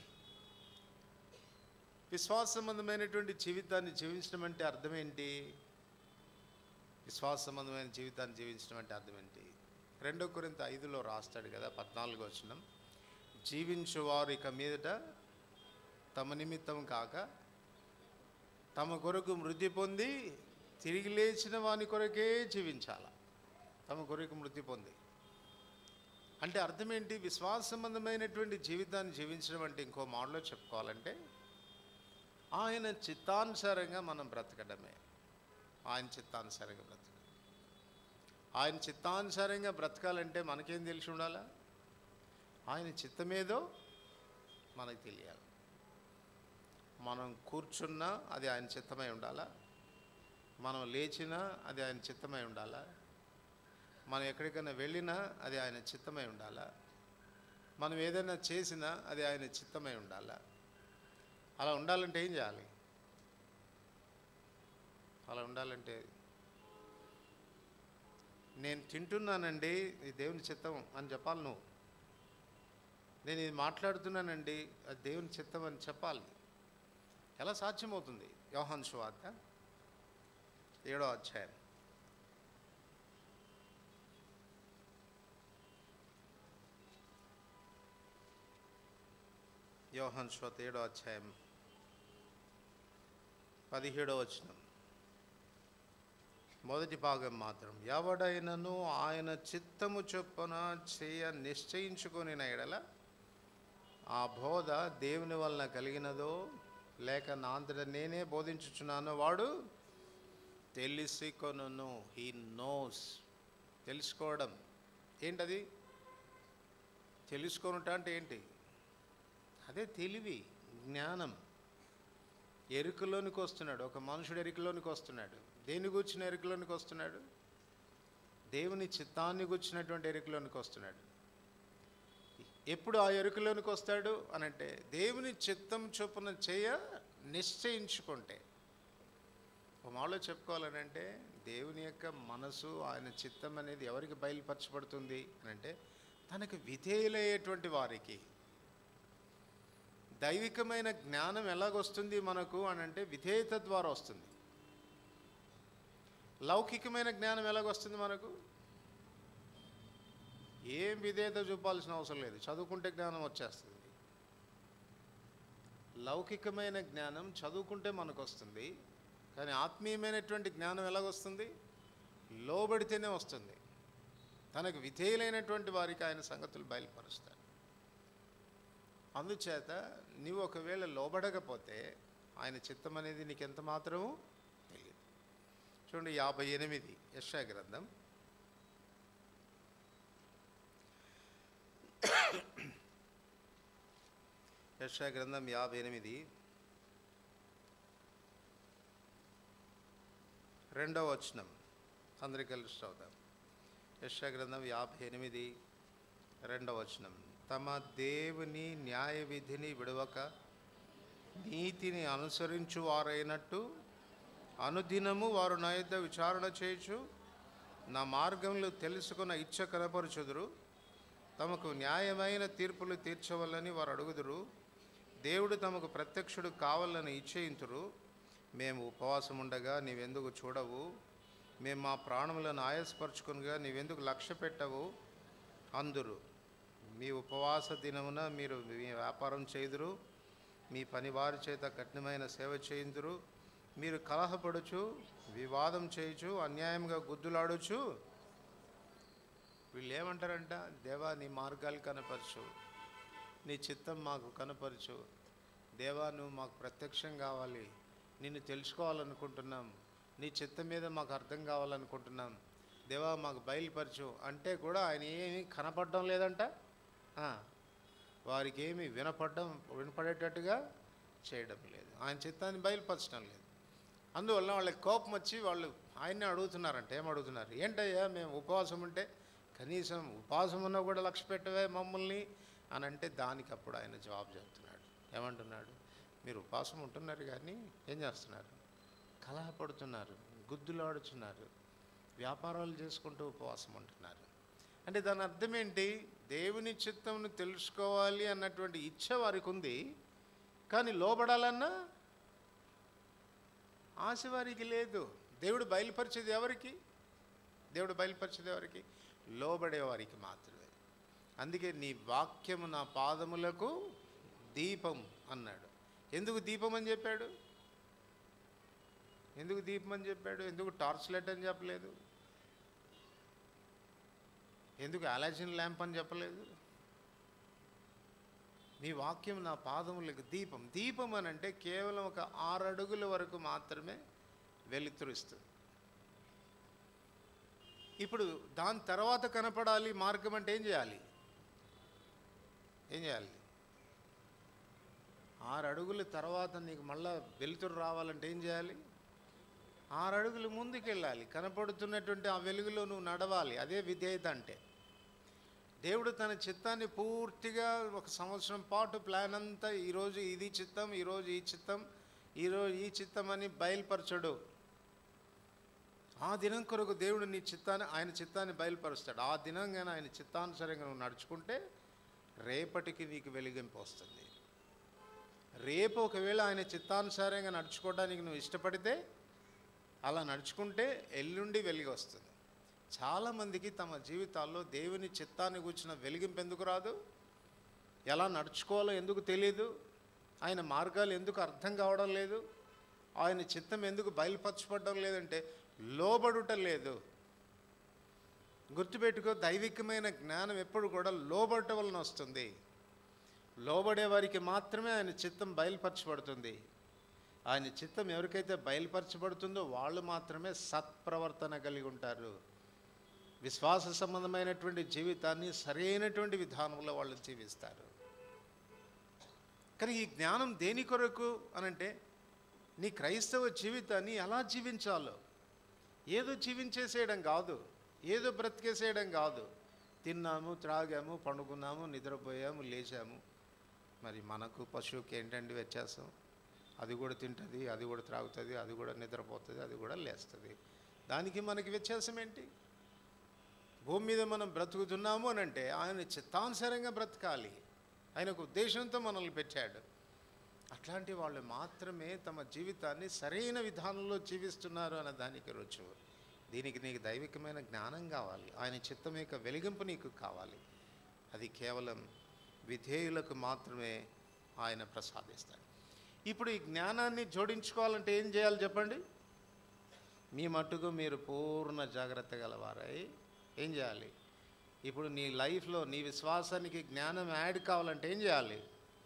విశ్వాస సంబంధమైనటువంటి జీవితాన్ని జీవించడం అంటే అర్థం ఏంటి విశ్వాస సంబంధమైన జీవితాన్ని జీవించడం అంటే అర్థం ఏంటి రెండో కొరింత ఐదులో రాస్తాడు కదా పద్నాలుగు వచనం జీవించువారు ఇక మీదట తమ నిమిత్తం కాక తమ కొరకు మృతి పొంది తిరిగి లేచిన వాని కొరకే జీవించాల తమ కొరకు మృతి పొంది అంటే అర్థం ఏంటి విశ్వాస సంబంధమైనటువంటి జీవితాన్ని జీవించడం అంటే ఇంకో మాటలో చెప్పుకోవాలంటే ఆయన చిత్తానుసారంగా మనం బ్రతకడమే ఆయన చిత్తానుసారంగా బ్రతకడం ఆయన చిత్తానుసారంగా బ్రతకాలంటే మనకేం తెలిసి ఉండాలా ఆయన చిత్తమేదో మనకు తెలియాలి మనం కూర్చున్నా అది ఆయన చిత్తమై ఉండాలా మనం లేచినా అది ఆయన చిత్తమై ఉండాలా మనం ఎక్కడికైనా వెళ్ళినా అది ఆయన చిత్తమై ఉండాలా మనం ఏదైనా చేసినా అది ఆయన చిత్తమై ఉండాలా అలా ఉండాలంటే ఏం చేయాలి అలా ఉండాలంటే నేను తింటున్నానండి ఇది దేవుని చిత్తం అని చెప్పాలి నువ్వు నేను ఇది మాట్లాడుతున్నానండి అది దేవుని చిత్తం అని చెప్పాలి ఎలా సాధ్యమవుతుంది యోహాన్ సువార్త ఏడో అధ్యాయం యోహాన్ శ్రోత ఏడో అధ్యాయం పదిహేడో వచనం మొదటి భాగం మాత్రం ఎవడైనను ఆయన చిత్తము చొప్పున చేయ నిశ్చయించుకొని ఎడల ఆ బోధ దేవుని వలన కలిగినదో లేక నా అంతటా నేనే బోధించుచున్నానో వాడు తెలిసి కొనును హీ నోస్ తెలుసుకోవడం ఏంటది తెలుసుకొనుట అంటే ఏంటి అదే తెలివి జ్ఞానం ఎరుకలోనికి వస్తున్నాడు ఒక మనుషుడు ఎరుకలోనికి వస్తున్నాడు దేని గుర్చిన ఎరుకలోనికి వస్తున్నాడు దేవుని చిత్తాన్ని గుర్చినటువంటి ఎరుకలోనికి వస్తున్నాడు ఎప్పుడు ఆ ఎరుకలోనికి వస్తాడు అని అంటే దేవుని చిత్తం చొప్పున చేయ నిశ్చయించుకుంటే ఒక మాలో చెప్పుకోవాలని అంటే దేవుని యొక్క మనసు ఆయన చిత్తం అనేది ఎవరికి బయలుపరచబడుతుంది అని అంటే తనకు విధేయులయ్యేటువంటి వారికి దైవికమైన జ్ఞానం ఎలాగొస్తుంది మనకు అని అంటే విధేయత ద్వారా వస్తుంది లౌకికమైన జ్ఞానం ఎలాగొస్తుంది మనకు ఏం విధేయత చూపాల్సిన అవసరం లేదు చదువుకుంటే జ్ఞానం వచ్చేస్తుంది లౌకికమైన జ్ఞానం చదువుకుంటే మనకు వస్తుంది కానీ ఆత్మీయమైనటువంటి జ్ఞానం ఎలాగొస్తుంది లోబడితేనే వస్తుంది తనకు విధేయులైనటువంటి వారికి ఆయన సంగతులు బయలుపరుస్తాడు అందుచేత నీవు ఒకవేళ లోబడకపోతే ఆయన చిత్తం అనేది నీకు ఎంత మాత్రము తెలియదు చూడండి యాభై ఎనిమిది యశా గ్రంథం యశా గ్రంథం యాభై ఎనిమిది రెండవ వచనం అందరికి కలిసి చదువుతాం యశా గ్రంథం యాభై ఎనిమిది రెండవ వచనం తమ దేవుని న్యాయ విధిని విడవక నీతిని అనుసరించు వారైనట్టు అనుదినము వారు నా యొద్ద విచారణ చేయొచ్చు నా మార్గంలో తెలుసుకున్న ఇచ్చ కనపరుచుదురు తమకు న్యాయమైన తీర్పులు తీర్చవలని వారు అడుగుదురు దేవుడు తమకు ప్రత్యక్షుడు కావాలని ఇచ్చేయింతురు మేము ఉపవాసం ఉండగా నీవెందుకు చూడవు మేము మా ప్రాణములను ఆయాసపరచుకునిగా నీవెందుకు లక్ష్య పెట్టవు అందురు మీ ఉపవాస దినమున మీరు మీ వ్యాపారం చేయుదురు మీ పనివారి చేత కఠినమైన సేవ చేయుదురు మీరు కలహపడుచు వివాదం చేయుచు అన్యాయంగా గుద్దులాడుచు వీళ్ళు ఏమంటారంట దేవా నీ మార్గాలు కనపరచు నీ చిత్తం మాకు కనపరచు దేవా నువ్వు మాకు ప్రత్యక్షం కావాలి నిన్ను తెలుసుకోవాలనుకుంటున్నాం నీ చిత్తం మీద మాకు అర్థం కావాలనుకుంటున్నాం దేవా మాకు బయలుపరచు అంటే కూడా ఆయన ఏమీ కనపడడం లేదంట ఆ, వారికి ఏమి వినపడడం వినపడేటట్టుగా చేయడం లేదు ఆయన చిత్తాన్ని బయలుపరచడం లేదు అందువల్ల వాళ్ళకి కోపం వచ్చి వాళ్ళు ఆయన్నే అడుగుతున్నారంట ఏం అడుగుతున్నారు ఏంటయ్యా మేము ఉపవాసం ఉంటే కనీసం ఉపవాసం ఉన్నా కూడా లక్ష్య పెట్టవే మమ్మల్ని అని అంటే దానికి అప్పుడు ఆయన జవాబు చెప్తున్నాడు ఏమంటున్నాడు మీరు ఉపవాసం ఉంటున్నారు కానీ ఏం చేస్తున్నారు కలహపడుతున్నారు గుద్దులాడుతున్నారు వ్యాపారాలు చేసుకుంటూ ఉపవాసం ఉంటున్నారు అంటే దాని అర్థం ఏంటి దేవుని చిత్తంను తెలుసుకోవాలి అన్నటువంటి ఇచ్చ వారికి ఉంది కానీ లోబడాలన్నా ఆశ వారికి లేదు దేవుడు బయలుపరిచేది ఎవరికి దేవుడు బయలుపరిచేది ఎవరికి లోబడే వారికి మాత్రమే అందుకే నీ వాక్యము నా పాదములకు దీపం అన్నాడు ఎందుకు దీపం అని చెప్పాడు ఎందుకు దీపం అని చెప్పాడు ఎందుకు టార్చ్ లైట్ అని చెప్పలేదు ఎందుకు అలాజిన్ ల్యాంప్ అని చెప్పలేదు నీ వాక్యం నా పాదములకు దీపం దీపం అని అంటే కేవలం ఒక ఆరు అడుగుల వరకు మాత్రమే వెలుతురుస్తుంది ఇప్పుడు దాని తర్వాత కనపడాలి మార్గం అంటే ఏం చేయాలి ఏం చేయాలి ఆరు అడుగుల తర్వాత నీకు మళ్ళా వెలుతురు రావాలంటే ఏం చేయాలి ఆరు అడుగులు ముందుకెళ్ళాలి కనపడుతున్నటువంటి ఆ వెలుగులో నువ్వు నడవాలి అదే విధేయత అంటే దేవుడు తన చిత్తాన్ని పూర్తిగా ఒక సంవత్సరం పాటు ప్లాన్ అంతా ఈరోజు ఇది చిత్తం ఈరోజు ఈ చిత్తం ఈరోజు ఈ చిత్తం అని బయలుపరచడు ఆ దినం కొరకు దేవుడు నీ చిత్తాన్ని ఆయన చిత్తాన్ని బయలుపరుస్తాడు ఆ దినంగా ఆయన చిత్తానుసారంగా నువ్వు నడుచుకుంటే రేపటికి నీకు వెలిగింపు వస్తుంది రేపు ఒకవేళ ఆయన చిత్తానుసారంగా నడుచుకోవడానికి నువ్వు ఇష్టపడితే అలా నడుచుకుంటే ఎల్లుండి వెలిగి వస్తుంది చాలామందికి తమ జీవితాల్లో దేవుని చిత్తాన్ని కూర్చున్న వెలిగింపు ఎందుకు రాదు ఎలా నడుచుకోవాలో ఎందుకు తెలియదు ఆయన మార్గాలు ఎందుకు అర్థం కావడం లేదు ఆయన చిత్తం ఎందుకు బయలుపరచబడడం లేదంటే లోబడుట లేదు గుర్తుపెట్టుకో దైవికమైన జ్ఞానం ఎప్పుడు కూడా లోబడటం వలన వస్తుంది లోబడే వారికి మాత్రమే ఆయన చిత్తం బయలుపరచబడుతుంది ఆయన చిత్తం ఎవరికైతే బయలుపరచబడుతుందో వాళ్ళు మాత్రమే సత్ప్రవర్తన కలిగి ఉంటారు విశ్వాస సంబంధమైనటువంటి జీవితాన్ని సరైనటువంటి విధానంలో వాళ్ళు జీవిస్తారు కానీ ఈ జ్ఞానం దేని కొరకు అనంటే నీ క్రైస్తవ జీవితాన్ని ఎలా జీవించాలో ఏదో జీవించేసేయడం కాదు ఏదో బ్రతికేసేయడం కాదు తిన్నాము త్రాగాము పండుకున్నాము నిద్రపోయాము లేచాము మరి మనకు పశువుకి ఏంటండి వ్యత్యాసం అది కూడా తింటుంది అది కూడా త్రాగుతుంది అది కూడా నిద్రపోతుంది అది కూడా లేస్తుంది దానికి మనకి వ్యత్యాసం ఏంటి భూమి మీద మనం బ్రతుకుతున్నాము అని అంటే ఆయన చిత్తానుసారంగా బ్రతకాలి ఆయన ఒక ఉద్దేశంతో మనల్ని పెట్టాడు అట్లాంటి వాళ్ళు మాత్రమే తమ జీవితాన్ని సరైన విధానంలో జీవిస్తున్నారు అన్న దానికి రుజువు దీనికి నీకు దైవికమైన జ్ఞానం కావాలి ఆయన చిత్తం యొక్క వెలిగింపు నీకు కావాలి అది కేవలం విధేయులకు మాత్రమే ఆయన ప్రసాదిస్తాడు ఇప్పుడు ఈ జ్ఞానాన్ని జోడించుకోవాలంటే ఏం చేయాలి చెప్పండి మీ మట్టుకు మీరు పూర్ణ జాగ్రత్త గలవారై ఏం చేయాలి ఇప్పుడు నీ లైఫ్లో నీ విశ్వాసానికి జ్ఞానం యాడ్ కావాలంటే ఏం చేయాలి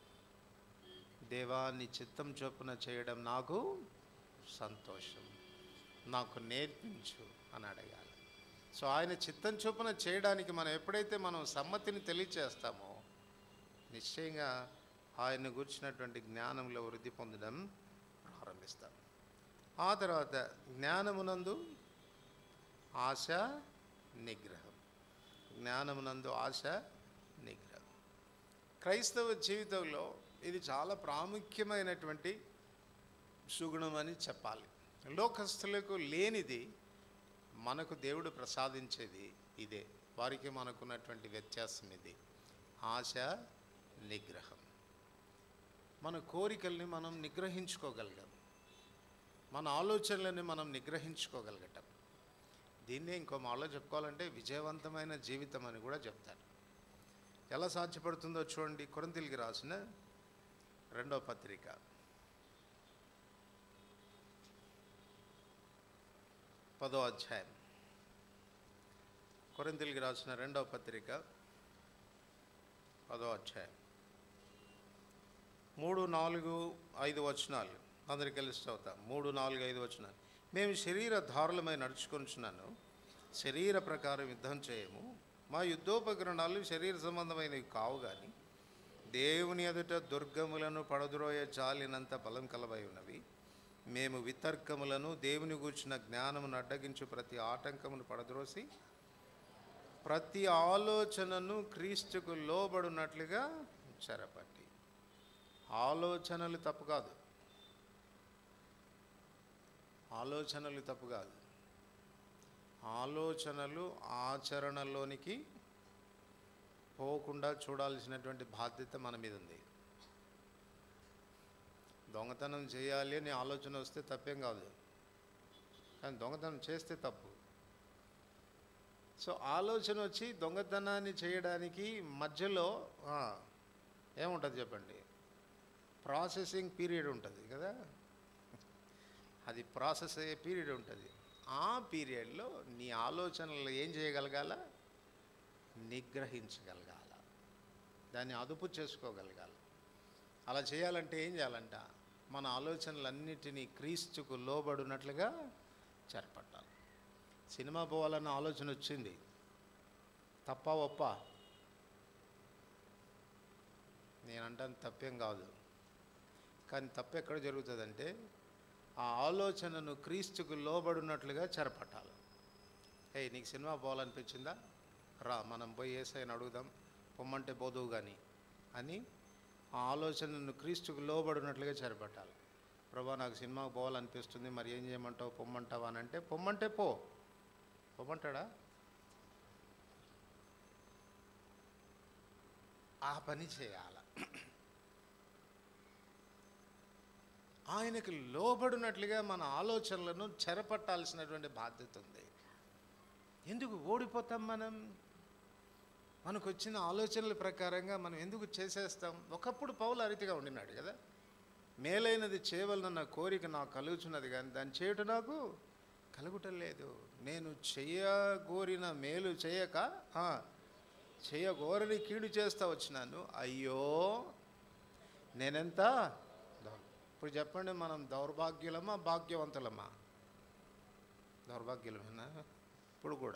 దేవా నీ చిత్తం చొప్పున చేయడం నాకు సంతోషం నాకు నేర్పించు అని అడగాలి సో ఆయన చిత్తం చొప్పున చేయడానికి మనం ఎప్పుడైతే మనం సమ్మతిని తెలియచేస్తామో నిశ్చయంగా ఆయన గురించినటువంటి జ్ఞానంలో వృద్ధి పొందడం ప్రారంభిస్తాం ఆ తర్వాత జ్ఞానమునందు ఆశ నిగ్రహం జ్ఞానమునందు ఆశ నిగ్రహం క్రైస్తవ జీవితంలో ఇది చాలా ప్రాముఖ్యమైనటువంటి సుగుణం అని చెప్పాలి లోకస్తులకు లేనిది మనకు దేవుడు ప్రసాదించేది ఇదే వారికి మనకున్నటువంటి వ్యత్యాసం ఇది ఆశ నిగ్రహం మన కోరికల్ని మనం నిగ్రహించుకోగలిగాం మన ఆలోచనలని మనం నిగ్రహించుకోగలగటం దీన్నే ఇంకో మాలో చెప్పుకోవాలంటే విజయవంతమైన జీవితం అని కూడా చెప్తారు ఎలా సాధ్యపడుతుందో చూడండి కొరంతిలికి రాసిన రెండో పత్రిక పదో అధ్యాయం కొరింతిలికి రాసిన రెండవ పత్రిక పదో అధ్యాయం మూడు నాలుగు ఐదు వచనాలు అందరికి కలిసి చదువుతాం మూడు నాలుగు ఐదు వచనాలు మేము శరీర ధారులమై నడుచుకొనిచున్నాను శరీర ప్రకారం యుద్ధం చేయము మా యుద్ధోపకరణాలు శరీర సంబంధమైనవి కావు కానీ దేవుని ఎదుట దుర్గములను పడద్రోయ చాలినంత బలం కలవై ఉన్నవి మేము వితర్కములను దేవుని గూర్చిన జ్ఞానమును అడ్డగించు ప్రతి ఆటంకమును పడద్రోసి ప్రతి ఆలోచనను క్రీస్తుకు లోబడినట్లుగా చెరపట్టి ఆలోచనలు తప్పు కాదు ఆలోచనలు తప్పు కాదు ఆలోచనలు ఆచరణలోనికి పోకుండా చూడాల్సినటువంటి బాధ్యత మన మీద ఉంది దొంగతనం చేయాలి అని ఆలోచన వస్తే తప్పేం కాదు కానీ దొంగతనం చేస్తే తప్పు సో ఆలోచన వచ్చి దొంగతనాన్ని చేయడానికి మధ్యలో ఆ, ఏముంటుంది చెప్పండి ప్రాసెసింగ్ పీరియడ్ ఉంటుంది కదా అది ప్రాసెస్ అయ్యే పీరియడ్ ఉంటుంది ఆ పీరియడ్లో నీ ఆలోచనలు ఏం చేయగలగాల నిగ్రహించగలగాల దాన్ని అదుపు చేసుకోగలగాలి అలా చేయాలంటే ఏం చేయాలంట మన ఆలోచనలన్నిటినీ క్రీస్తుకు లోబడినట్లుగా చేర్పట్టాలి సినిమా పోవాలన్న ఆలోచన వచ్చింది తప్ప ఒప్ప నేనంటాను తప్పేం కాదు కానీ తప్పు ఎక్కడ జరుగుతుందంటే ఆ ఆలోచనను క్రీస్తుకు లోబడినట్లుగా చెరపట్టాలి ఏ నీకు సినిమా పోవాలనిపించిందా రా మనం పోయి ఏసైని అడుగుదాం పొమ్మంటే పోదువు కానీ అని ఆ ఆలోచనను క్రీస్తుకు లోబడినట్లుగా చేరబట్టాలి ప్రభా నాకు సినిమాకు పోవాలనిపిస్తుంది మరి ఏం చేయమంటావు పొమ్మంటావా అని అంటే పొమ్మంటే పో పొమ్మంటాడా ఆ పని చేయాల ఆయనకు లోబడినట్లుగా మన ఆలోచనలను చెరపట్టాల్సినటువంటి బాధ్యత ఉంది ఎందుకు ఓడిపోతాం మనం మనకు వచ్చిన ఆలోచనల ప్రకారంగా మనం ఎందుకు చేసేస్తాం ఒకప్పుడు పౌలు అరితిగా ఉండినాడు కదా మేలైనది చేయవలనన్న కోరిక నాకు కలుగుచున్నది కానీ దాన్ని చేయటం నాకు కలుగుటం లేదు నేను చేయగోరిన మేలు చేయక ఆ, చేయగోరని కీడు చేస్తా వచ్చినాను అయ్యో నేనెంత దౌర్- ఇప్పుడు చెప్పండి మనం దౌర్భాగ్యులమా భాగ్యవంతులమా దౌర్భాగ్యులమేనా ఇప్పుడు కూడా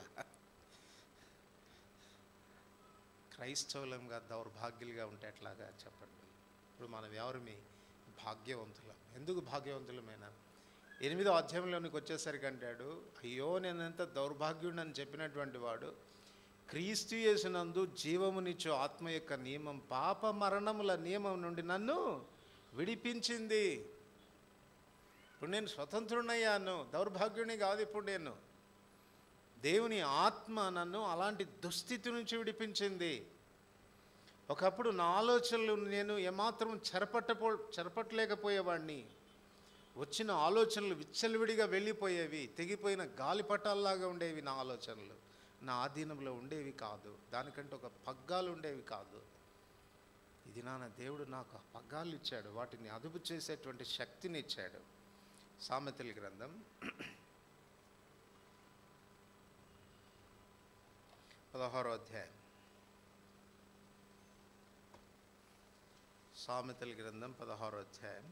క్రైస్తవులంగా దౌర్భాగ్యులుగా ఉంటే ఎట్లాగా చెప్పండి ఇప్పుడు మనం ఎవరిమి భాగ్యవంతులం ఎందుకు భాగ్యవంతులమైనా ఎనిమిదో అధ్యాయంలోనికి వచ్చేసరికి అంటాడు అయ్యో నేను ఎంత దౌర్భాగ్యుడని చెప్పినటువంటి వాడు క్రీస్తు యేసునందు జీవమునిచ్చు ఆత్మ యొక్క నియమం పాప మరణముల నియమం నుండి నన్ను విడిపించింది ఇప్పుడు నేను స్వతంత్రునయ్యాను దౌర్భాగ్యుని కాదు ఇప్పుడు నేను దేవుని ఆత్మ నన్ను అలాంటి దుస్థితి నుంచి విడిపించింది ఒకప్పుడు నా ఆలోచనలు నేను ఏమాత్రం చెరపట్టపో చెరపట్టలేకపోయేవాడిని వచ్చిన ఆలోచనలు విచ్చలవిడిగా వెళ్ళిపోయేవి తెగిపోయిన గాలిపటాల్లాగా ఉండేవి నా ఆలోచనలు నా ఆధీనంలో ఉండేవి కాదు దానికంటే ఒక పగ్గాలు ఉండేవి కాదు ఇది నాన్న దేవుడు నాకు ఆ పగ్గాలు ఇచ్చాడు వాటిని అదుపు చేసేటువంటి శక్తిని ఇచ్చాడు సామెతల గ్రంథం పదహారో అధ్యాయం సామెతల గ్రంథం పదహారో అధ్యాయం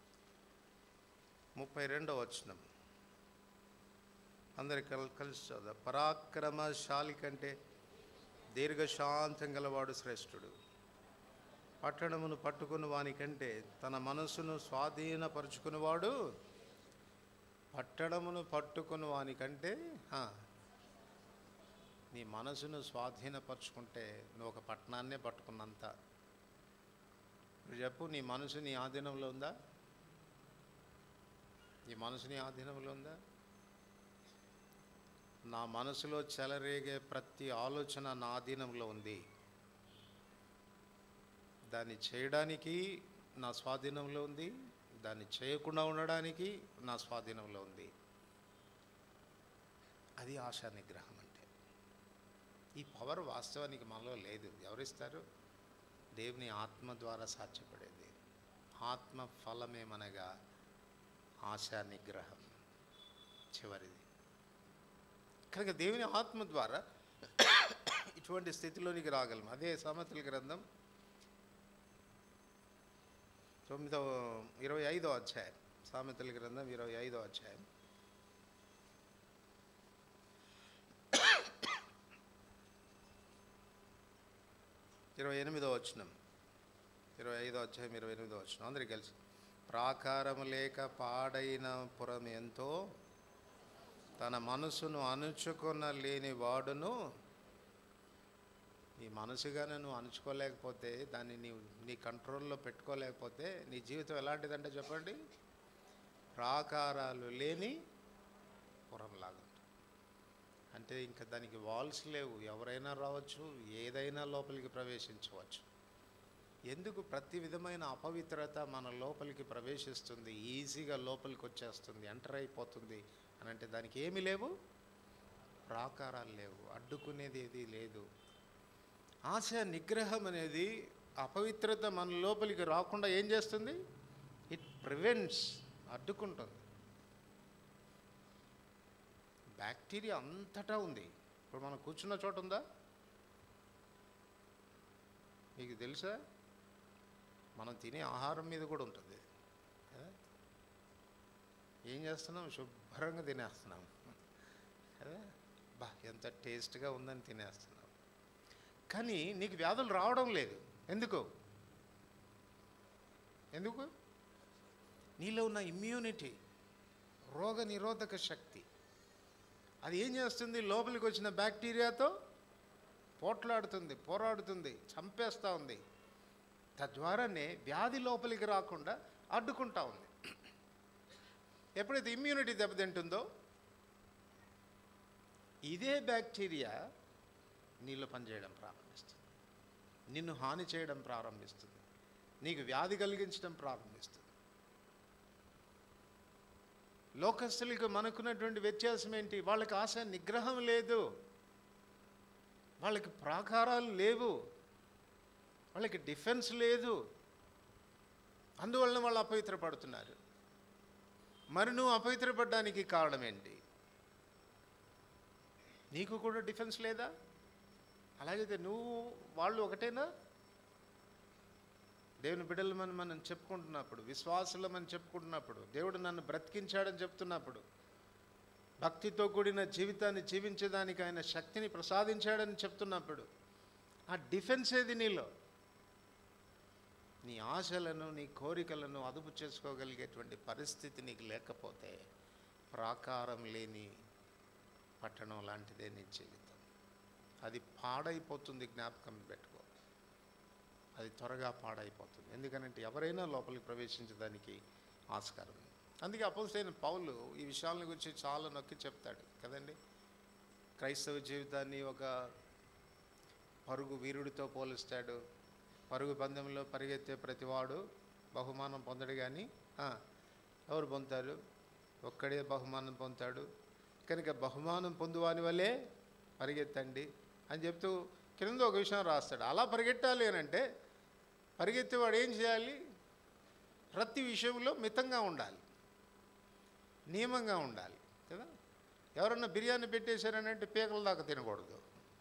ముప్పై రెండో వచనం అందరి కల్ కలిసి చదువు పరాక్రమశాలి కంటే దీర్ఘశాంతం గలవాడు శ్రేష్ఠుడు పట్టణమును పట్టుకుని వానికంటే తన మనస్సును స్వాధీనపరుచుకునేవాడు పట్టణమును పట్టుకుని వానికంటే ఆ, నీ మనసును స్వాధీనపరుచుకుంటే నువ్వు ఒక పట్టణాన్నే పట్టుకున్నంత ఇప్పుడు చెప్పు నీ మనసు నీ ఆధీనంలో ఉందా నీ మనసు నీ ఆధీనంలో ఉందా నా మనసులో చెలరేగే ప్రతి ఆలోచన నా ఆధీనంలో ఉంది దాన్ని చేయడానికి నా స్వాధీనంలో ఉంది దాన్ని చేయకుండా ఉండడానికి నా స్వాధీనంలో ఉంది అది ఆశా నిగ్రహం అంటే ఈ పవర్ వాస్తవానికి మనలో లేదు ఎవరిస్తారు దేవుని ఆత్మ ద్వారా సాధ్యపడేది ఆత్మ ఫలమేమనగా ఆశా నిగ్రహం చివరిది కనుక దేవుని ఆత్మ ద్వారా ఇటువంటి స్థితిలోనికి రాగలం అదే సమతుల గ్రంథం తొమ్మిదవ ఇరవై ఐదో అధ్యాయం సామెతల గ్రంథం ఇరవై ఐదో అధ్యాయం ఇరవై ఎనిమిదో వచనం ఇరవై ఐదో అధ్యాయం ఇరవై ఎనిమిదో వచనం అందరికి కలిసి ప్రాకారము లేక పాడైన పురం ఎంతో తన మనసును అణుచుకొన లేని వాడును నీ మనసుగానే నువ్వు అణుచుకోలేకపోతే దాన్ని నీ నీ కంట్రోల్లో పెట్టుకోలేకపోతే నీ జీవితం ఎలాంటిదంటే చెప్పండి ప్రాకారాలు లేని పురంలాగా ఉంటుంది. అంటే ఇంకా దానికి వాల్స్ లేవు ఎవరైనా రావచ్చు ఏదైనా లోపలికి ప్రవేశించవచ్చు ఎందుకు ప్రతి విధమైన అపవిత్రత మన లోపలికి ప్రవేశిస్తుంది ఈజీగా లోపలికి వచ్చేస్తుంది ఎంటర్ అయిపోతుంది అని అంటే దానికి ఏమీ లేవు ప్రాకారాలు లేవు అడ్డుకునేది ఏది లేదు ఆశ నిగ్రహం అనేది అపవిత్రత మన లోపలికి రాకుండా ఏం చేస్తుంది ఇట్ ప్రివెంట్స్ అడ్డుకుంటుంది బ్యాక్టీరియా అంతటా ఉంది ఇప్పుడు మనం కూర్చున్న చోట ఉందా మీకు తెలుసా మనం తినే ఆహారం మీద కూడా ఉంటుంది కదా? ఏం చేస్తున్నాం శుభ్రంగా తినేస్తున్నాం కదా బా ఎంత టేస్ట్గా ఉందని తినేస్తున్నాం కానీ నీకు వ్యాధులు రావడం లేదు ఎందుకు ఎందుకు నీలో ఉన్న ఇమ్యూనిటీ రోగ నిరోధక శక్తి అది ఏం చేస్తుంది లోపలికి వచ్చిన బ్యాక్టీరియాతో పోట్లాడుతుంది పోరాడుతుంది చంపేస్తూ ఉంది తద్వారానే వ్యాధి లోపలికి రాకుండా అడ్డుకుంటా ఉంది ఎప్పుడైతే ఇమ్యూనిటీ దెబ్బతింటుందో ఇదే బ్యాక్టీరియా నీళ్ళు పనిచేయడం ప్రారంభిస్తుంది నిన్ను హాని చేయడం ప్రారంభిస్తుంది నీకు వ్యాధి కలిగించడం ప్రారంభిస్తుంది లోకస్తులకు మనకున్నటువంటి వ్యత్యాసం ఏంటి వాళ్ళకి ఆశ నిగ్రహం లేదు వాళ్ళకి ప్రాకారాలు లేవు వాళ్ళకి డిఫెన్స్ లేదు అందువలన వాళ్ళు అపవిత్రపడుతున్నారు మరి నువ్వు అపవిత్రపడడానికి కారణం ఏంటి నీకు కూడా డిఫెన్స్ లేదా అలాగైతే నువ్వు వాళ్ళు ఒకటేనా దేవుని బిడ్డలమని మనం చెప్పుకుంటున్నప్పుడు విశ్వాసులమని చెప్పుకుంటున్నప్పుడు దేవుడు నన్ను బ్రతికించాడని చెప్తున్నప్పుడు భక్తితో కూడిన జీవితాన్ని జీవించేదానికి ఆయన శక్తిని ప్రసాదించాడని చెప్తున్నప్పుడు ఆ డిఫెన్స్ ఏది నీలో నీ ఆశలను నీ కోరికలను అదుపు చేసుకోగలిగేటువంటి పరిస్థితి నీకు లేకపోతే ప్రాకారం లేని పట్టణం లాంటిదే నీ జీవితం అది పాడైపోతుంది జ్ఞాపకం పెట్టుకో అది త్వరగా పాడైపోతుంది ఎందుకనంటే ఎవరైనా లోపలికి ప్రవేశించడానికి ఆస్కారం ఉంది అందుకే అపోజిటైన పౌలు ఈ విషయాల గురించి చాలా నొక్కి చెప్తాడు కదండి క్రైస్తవ జీవితాన్ని ఒక పరుగు వీరుడితో పోలుస్తాడు పరుగు పందెంలో పరిగెత్తే ప్రతివాడు బహుమానం పొందడు కానీ ఆ, ఎవరు పొందుతారు ఒక్కడే బహుమానం పొందుతాడు కనుక బహుమానం పొందువాని వల్లే పరిగెత్తండి అని చెప్తూ కింద ఒక విషయం రాస్తాడు అలా పరిగెట్టాలి అని అంటే పరిగెత్తేవాడు ఏం చేయాలి ప్రతి విషయంలో మితంగా ఉండాలి నియమంగా ఉండాలి కదా ఎవరన్నా బిర్యానీ పెట్టేశారనంటే పీకల దాకా తినకూడదు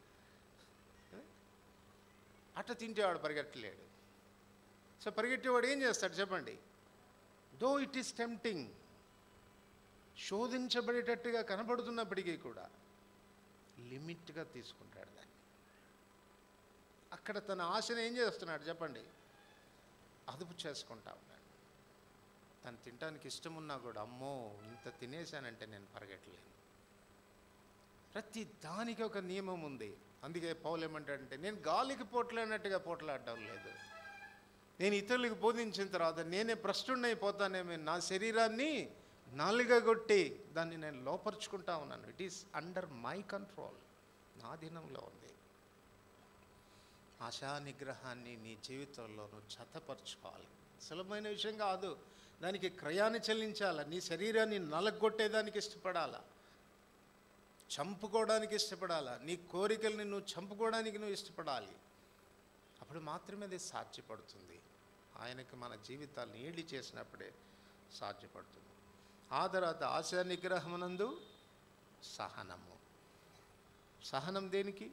అట్ట తింటేవాడు పరిగెట్టలేడు సో పరిగెట్టేవాడు ఏం చేస్తాడు చెప్పండి దో ఇట్ ఈస్ టెంప్టింగ్ శోధించబడేటట్టుగా కనబడుతున్నప్పటికీ కూడా లిమిట్గా తీసుకుంటాడు దాన్ని అక్కడ తన ఆశను ఏం చేస్తున్నాడు చెప్పండి అదుపు చేసుకుంటా ఉన్నాడు తను తినడానికి ఇష్టం ఉన్నా కూడా అమ్మో ఇంత తినేశానంటే నేను పరిగెట్టలేను ప్రతి దానికి ఒక నియమం ఉంది అందుకే పౌలు ఏమంటాడంటే నేను గాలికి పోట్లాడినట్టుగా పోట్లాడడం లేదు నేను ఇతరులకు బోధించిన తర్వాత నేనే భ్రష్టున్నైపోతానేమో నా శరీరాన్ని నాలుగగొట్టి దాన్ని నేను లోపరుచుకుంటా ఉన్నాను it is under my control నా దినంలో ఉంది ఆశా నిగ్రహాన్ని నీ జీవితంలో నువ్వు జతపరచుకోవాలి సులభమైన విషయం కాదు దానికి క్రయాన్ని చెల్లించాలా నీ శరీరాన్ని నలగొట్టేదానికి ఇష్టపడాలా చంపుకోవడానికి ఇష్టపడాలా నీ కోరికల్ని నువ్వు చంపుకోవడానికి నువ్వు ఇష్టపడాలి అప్పుడు మాత్రమే అది సాధ్యపడుతుంది ఆయనకి మన జీవితాన్ని ఈడి చేసినప్పుడే సాధ్యపడుతుంది ఆ తర్వాత ఆశా నిగ్రహమునందు సహనము సహనం దేనికి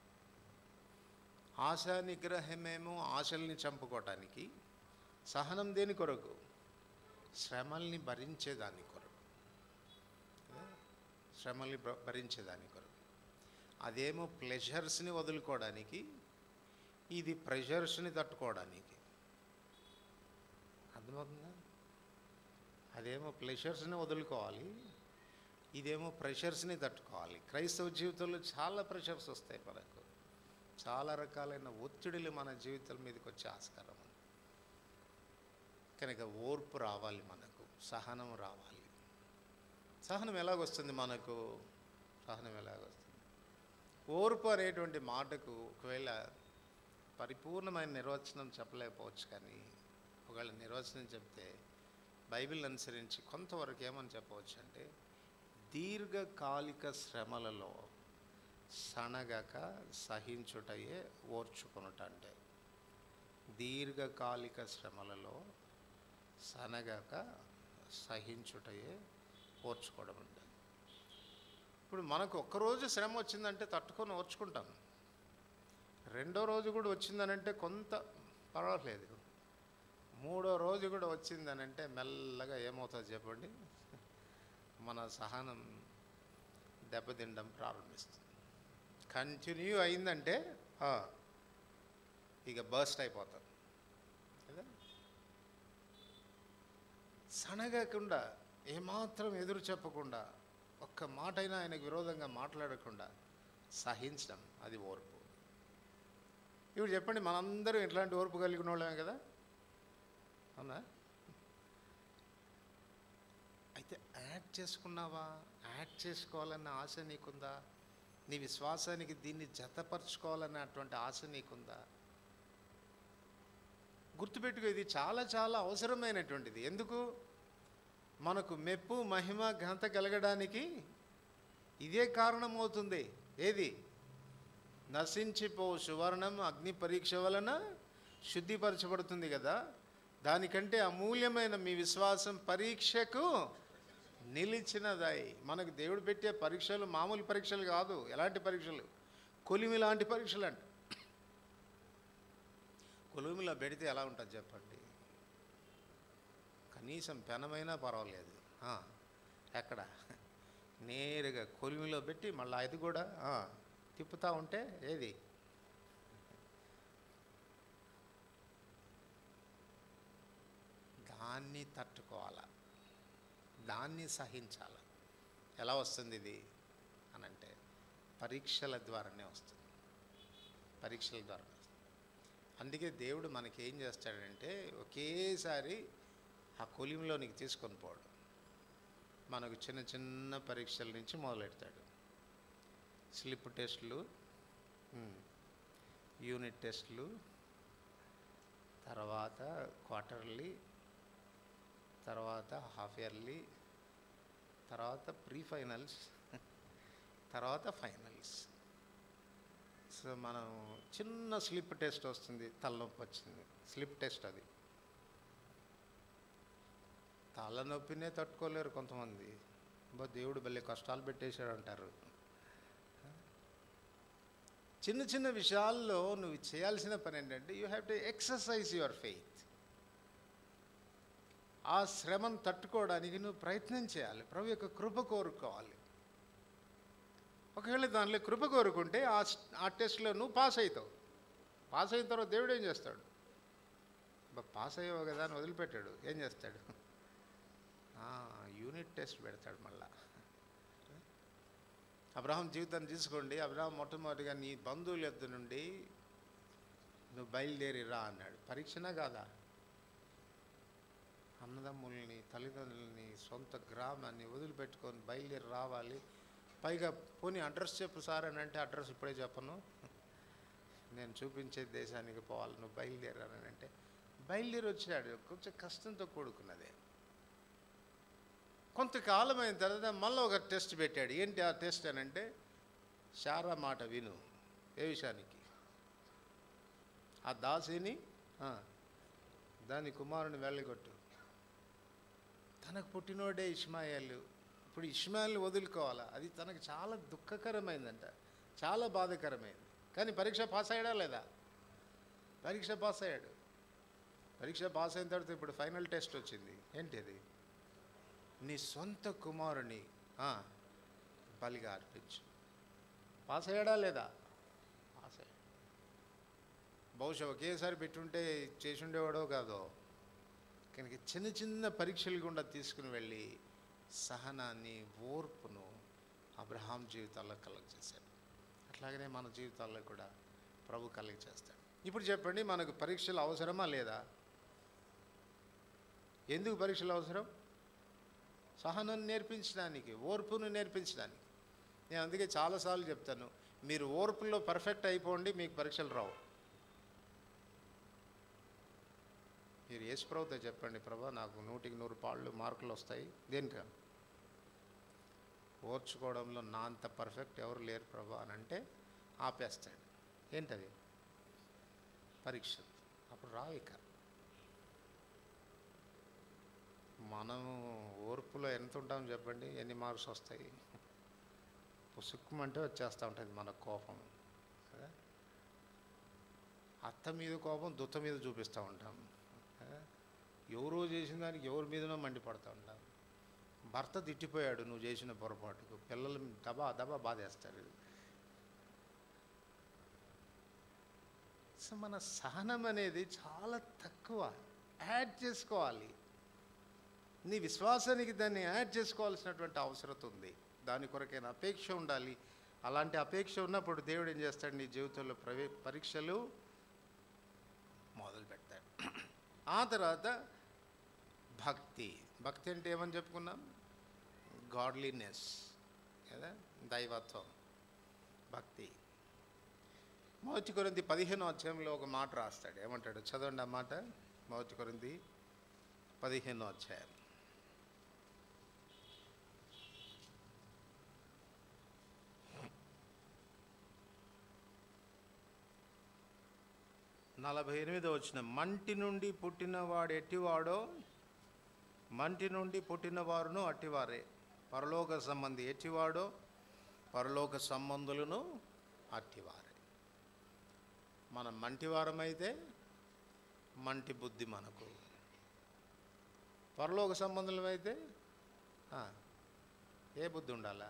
ఆశా నిగ్రహమేమో ఆశల్ని చంపుకోవటానికి సహనం దేని కొరకు శ్రమల్ని భరించేదాని కొరకు కదా? శ్రమల్ని భ- భరించేదాని కొరకు అదేమో ప్లెజర్స్ని వదులుకోవడానికి ఇది ప్రెషర్స్ని తట్టుకోవడానికి అర్థమవుతుందా అదేమో ప్లెషర్స్ని వదులుకోవాలి ఇదేమో ప్రెషర్స్ని తట్టుకోవాలి క్రైస్తవ జీవితంలో చాలా ప్రెషర్స్ వస్తాయి మనకు చాలా రకాలైన ఒత్తిడులు మన జీవితం మీదకి వచ్చే ఆస్కారం ఉంది కనుక ఓర్పు రావాలి మనకు సహనం రావాలి సహనం ఎలాగొస్తుంది మనకు సహనం ఎలాగొస్తుంది ఓర్పు అనేటువంటి మాటకు ఒకవేళ పరిపూర్ణమైన నిర్వచనం చెప్పలేకపోవచ్చు కానీ ఒకవేళ నిర్వచనం చెప్తే బైబిల్ అనుసరించి కొంతవరకు ఏమని చెప్పవచ్చు అంటే దీర్ఘకాలిక శ్రమలలో సనగక సహించుటయే ఓర్చుకొనుట అంటే దీర్ఘకాలిక శ్రమలలో సనగక సహించుటయే ఓర్చుకోవడం అంటే ఇప్పుడు మనకు ఒక్కరోజు శ్రమ వచ్చిందంటే తట్టుకొని ఓర్చుకుంటాం రెండో రోజు కూడా వచ్చిందనంటే కొంత పర్వాలేదు మూడో రోజు కూడా వచ్చిందనంటే మెల్లగా ఏమవుతుంది చెప్పండి మన సహనం దెబ్బతినడం ప్రారంభిస్తుంది కంటిన్యూ అయిందంటే ఆ, ఇక బర్స్ట్ అయిపోతాం కదా సనగకుండా ఏమాత్రం ఎదురు చెప్పకుండా ఒక్క మాట అయినా ఆయనకు విరోధంగా మాట్లాడకుండా సహించడం అది ఓర్పు ఇప్పుడు చెప్పండి మనందరం ఇట్లాంటి ఓర్పు కలిగిన వాళ్ళమే కదా అవునా అయితే యాడ్ చేసుకున్నావా యాడ్ చేసుకోవాలన్న ఆశ నీకుందా నీ విశ్వాసానికి దీన్ని జతపరచుకోవాలన్నటువంటి ఆశ నీకుందా గుర్తుపెట్టుకో ఇది చాలా చాలా అవసరమైనటువంటిది ఎందుకు మనకు మెప్పు మహిమ ఘనత కలగడానికి ఇదే కారణమవుతుంది ఏది నశించిపో సువర్ణం అగ్ని పరీక్ష వలన శుద్ధిపరచబడుతుంది కదా దానికంటే అమూల్యమైన మీ విశ్వాసం పరీక్షకు నిలిచినదై మనకు దేవుడు పెట్టే పరీక్షలు మామూలు పరీక్షలు కాదు ఎలాంటి పరీక్షలు కొలిమి లాంటి పరీక్షలు అంట కొలిమిలో పెడితే ఎలా ఉంటుంది చెప్పండి కనీసం పెనమైనా పర్వాలేదు ఆ, ఎక్కడ నేరుగా కొలిమిలో పెట్టి మళ్ళీ అది కూడా ఆ, తిప్పుతూ ఉంటే ఏది దాన్ని తట్టుకోవాలా దాన్ని సహించాలి ఎలా వస్తుంది ఇది అని అంటే పరీక్షల ద్వారానే వస్తుంది పరీక్షల ద్వారా వస్తుంది అందుకే దేవుడు మనకి ఏం చేస్తాడంటే ఒకేసారి ఆ కొలిమిలోనికి తీసుకొని పోవడం మనకు చిన్న చిన్న పరీక్షల నుంచి మొదలెడతాడు స్లిప్ టెస్టులు ఉమ్, యూనిట్ టెస్టులు తర్వాత క్వార్టర్లీ తర్వాత హాఫ్ ఇయర్లీ తర్వాత ప్రీ ఫైనల్స్ తర్వాత ఫైనల్స్ సో మనం చిన్న స్లిప్ టెస్ట్ వస్తుంది తలనొప్పి వచ్చింది స్లిప్ టెస్ట్ అది తలనొప్పినే తట్టుకోలేరు కొంతమంది బా దేవుడు భలే కష్టాలు పెట్టేశాడు అంటారు చిన్న చిన్న విషయాల్లో నువ్వు చేయాల్సిన పని ఏంటంటే you have to exercise your faith ఆ శ్రమను తట్టుకోవడానికి నువ్వు ప్రయత్నం చేయాలి ప్రభు యొక్క కృప కోరుకోవాలి ఒకవేళ దానిలో కృప కోరుకుంటే ఆ స్- ఆ టెస్ట్లో నువ్వు పాస్ అవుతావు పాస్ అయిన తర్వాత దేవుడు ఏం చేస్తాడు బా పాస్ అయ్యావు కదా అని వదిలిపెట్టాడు ఏం చేస్తాడు ఆ, యూనిట్ టెస్ట్ పెడతాడు మళ్ళా అబ్రహాం జీవితాన్ని తీసుకోండి అబ్రహాం మొట్టమొదటిగా నీ బంధువుల యొద్ద నుండి నువ్వు బయలుదేరి రా అన్నాడు పరీక్షనా కాదా అన్నదమ్ముల్ని తల్లిదండ్రుల్ని సొంత గ్రామాన్ని వదిలిపెట్టుకొని బయలుదేరి రావాలి పైగా పోనీ అడ్రస్ చెప్పు సార్ అని అంటే అడ్రస్ ఇప్పుడే చెప్పను నేను చూపించే దేశానికి పోవాలి నువ్వు బయలుదేరానని అంటే బయలుదేరి వచ్చాడు కొంచెం కష్టంతో కూడుకున్నదే కొంతకాలం అయిన తర్వాత మళ్ళీ ఒక టెస్ట్ పెట్టాడు ఏంటి ఆ టెస్ట్ అని అంటే శారా మాట విను ఏ విషయానికి ఆ దాసిని ఆ, దాని కుమారుని వెళ్ళగొట్టు తనకు పుట్టినోడే ఇస్మాయిల్ ఇప్పుడు ఇస్మాయిల్ని వదులుకోవాలా అది తనకు చాలా దుఃఖకరమైందంట చాలా బాధకరమైంది కానీ పరీక్ష పాస్ అయ్యాడా లేదా పరీక్ష పాస్ అయ్యాడు పరీక్ష పాస్ అయిన తర్వాత ఇప్పుడు ఫైనల్ టెస్ట్ వచ్చింది ఏంటి అది నీ సొంత కుమారుని ఆ, బలిగా అర్పించు పాస్ అయ్యాడా లేదా పాస్ అయ్యాడు బహుశా ఒకేసారి పెట్టుంటే చేసి ఉండేవాడో కాదో కనుక చిన్న చిన్న పరీక్షలు గుండా తీసుకుని వెళ్ళి సహనాన్ని ఓర్పును అబ్రహాం జీవితాల్లో కలగ చేశాడు అట్లాగనే మన జీవితాల్లో కూడా ప్రభు కలగ చేస్తాడు ఇప్పుడు చెప్పండి మనకు పరీక్షలు అవసరమా లేదా ఎందుకు పరీక్షలు అవసరం సహనం నేర్పించడానికి ఓర్పును నేర్పించడానికి నేను అందుకే చాలాసార్లు చెప్తాను మీరు ఓర్పులో పర్ఫెక్ట్ అయిపోండి మీకు పరీక్షలు రావు మీరు యేసుప్రభుతో చెప్పండి ప్రభా నాకు నూటికి నూరు పాళ్ళు మార్కులు వస్తాయి దేనిక ఓర్చుకోవడంలో నా అంత పర్ఫెక్ట్ ఎవరు లేరు ప్రభా అని అంటే ఆపేస్తాడు ఏంటది పరీక్ష అప్పుడు రావు ఇక మనము ఓర్పులో ఎంత ఉంటాం చెప్పండి ఎన్ని మార్క్స్ వస్తాయి పుసుక్కుమంటే వచ్చేస్తూ ఉంటుంది మన కోపం కదా అత్త మీద కోపం దుత్త మీద చూపిస్తూ ఉంటాం కదా? ఎవరో చేసిన దానికి ఎవరి మీదనో మండిపడుతూ ఉంటాం భర్త తిట్టిపోయాడు నువ్వు చేసిన పొరపాటుకు పిల్లలు దబా దబా బాధేస్తారు సో మన సహనం అనేది చాలా తక్కువ యాడ్ చేసుకోవాలి నీ విశ్వాసానికి దాన్ని యాడ్ చేసుకోవాల్సినటువంటి అవసరం ఉంది దాని కొరకైన అపేక్ష ఉండాలి అలాంటి అపేక్ష ఉన్నప్పుడు దేవుడు ఏం చేస్తాడు నీ జీవితంలో ప్రవే పరీక్షలు మొదలు పెడతాడు ఆ తర్వాత భక్తి భక్తి అంటే ఏమని చెప్పుకున్నాం గాడ్లీనెస్ కదా దైవత్వం భక్తి మొదటి కొరింది పదిహేనో అధ్యాయంలో ఒక మాట రాస్తాడు ఏమంటాడు చదవండి ఆ మాట మొదటి కొరింది పదిహేనో అధ్యాయం నలభై ఎనిమిదో వచ్చిన మంటి నుండి పుట్టినవాడు ఎట్టివాడో మంటి నుండి పుట్టిన వారును అట్టివారే పరలోక సంబంధి ఎట్టివాడో పరలోక సంబంధులను అట్టివారే మనం మంటివారమైతే మంటి బుద్ధి మనకు పరలోక సంబంధులమైతే ఆ, ఏ బుద్ధి ఉండాలా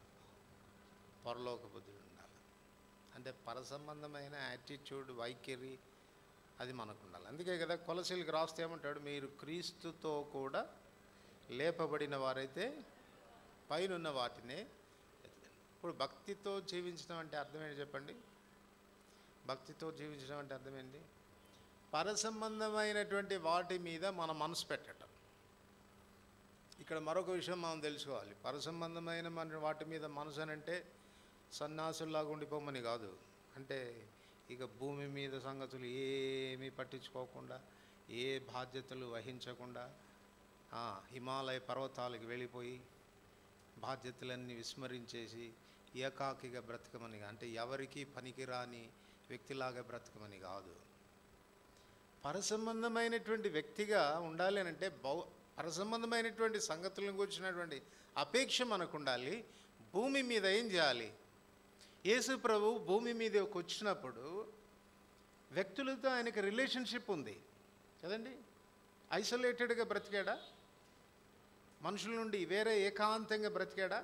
పరలోక బుద్ధి ఉండాలి అంటే పర సంబంధమైన యాటిట్యూడ్ వైఖరి అది మనకు ఉండాలి అందుకే కదా కొలసీలకు రాస్తే ఏమంటాడు మీరు క్రీస్తుతో కూడా లేపబడిన వారైతే పైనున్న వాటినే ఎత్తుకోండి. ఇప్పుడు భక్తితో జీవించడం అంటే అర్థం ఏంటి చెప్పండి భక్తితో జీవించడం అంటే అర్థం ఏంటి పరసంబంధమైనటువంటి వాటి మీద మన మనసు పెట్టడం ఇక్కడ మరొక విషయం మనం తెలుసుకోవాలి పరసంబంధమైన మన వాటి మీద మనసు అని అంటే సన్యాసుల్లాగా ఉండిపోమని కాదు అంటే ఇక భూమి మీద సంగతులు ఏమీ పట్టించుకోకుండా ఏ బాధ్యతలు వహించకుండా ఆ, హిమాలయ పర్వతాలకు వెళ్ళిపోయి బాధ్యతలన్నీ విస్మరించేసి ఏకాకిగా బ్రతకమని అంటే ఎవరికి పనికిరాని వ్యక్తిలాగా బ్రతకమని కాదు పరసంబంధమైనటువంటి వ్యక్తిగా ఉండాలి అని అంటే బౌ పరసంబంధమైనటువంటి సంగతులను గురించినటువంటి అపేక్ష మనకు ఉండాలి భూమి మీద ఏం చేయాలి యేసు ప్రభు భూమి మీదకి వచ్చినప్పుడు వ్యక్తులతో ఆయనకి రిలేషన్షిప్ ఉంది కదండి ఐసోలేటెడ్గా బ్రతికాడా మనుషుల నుండి వేరే ఏకాంతంగా బ్రతికాడా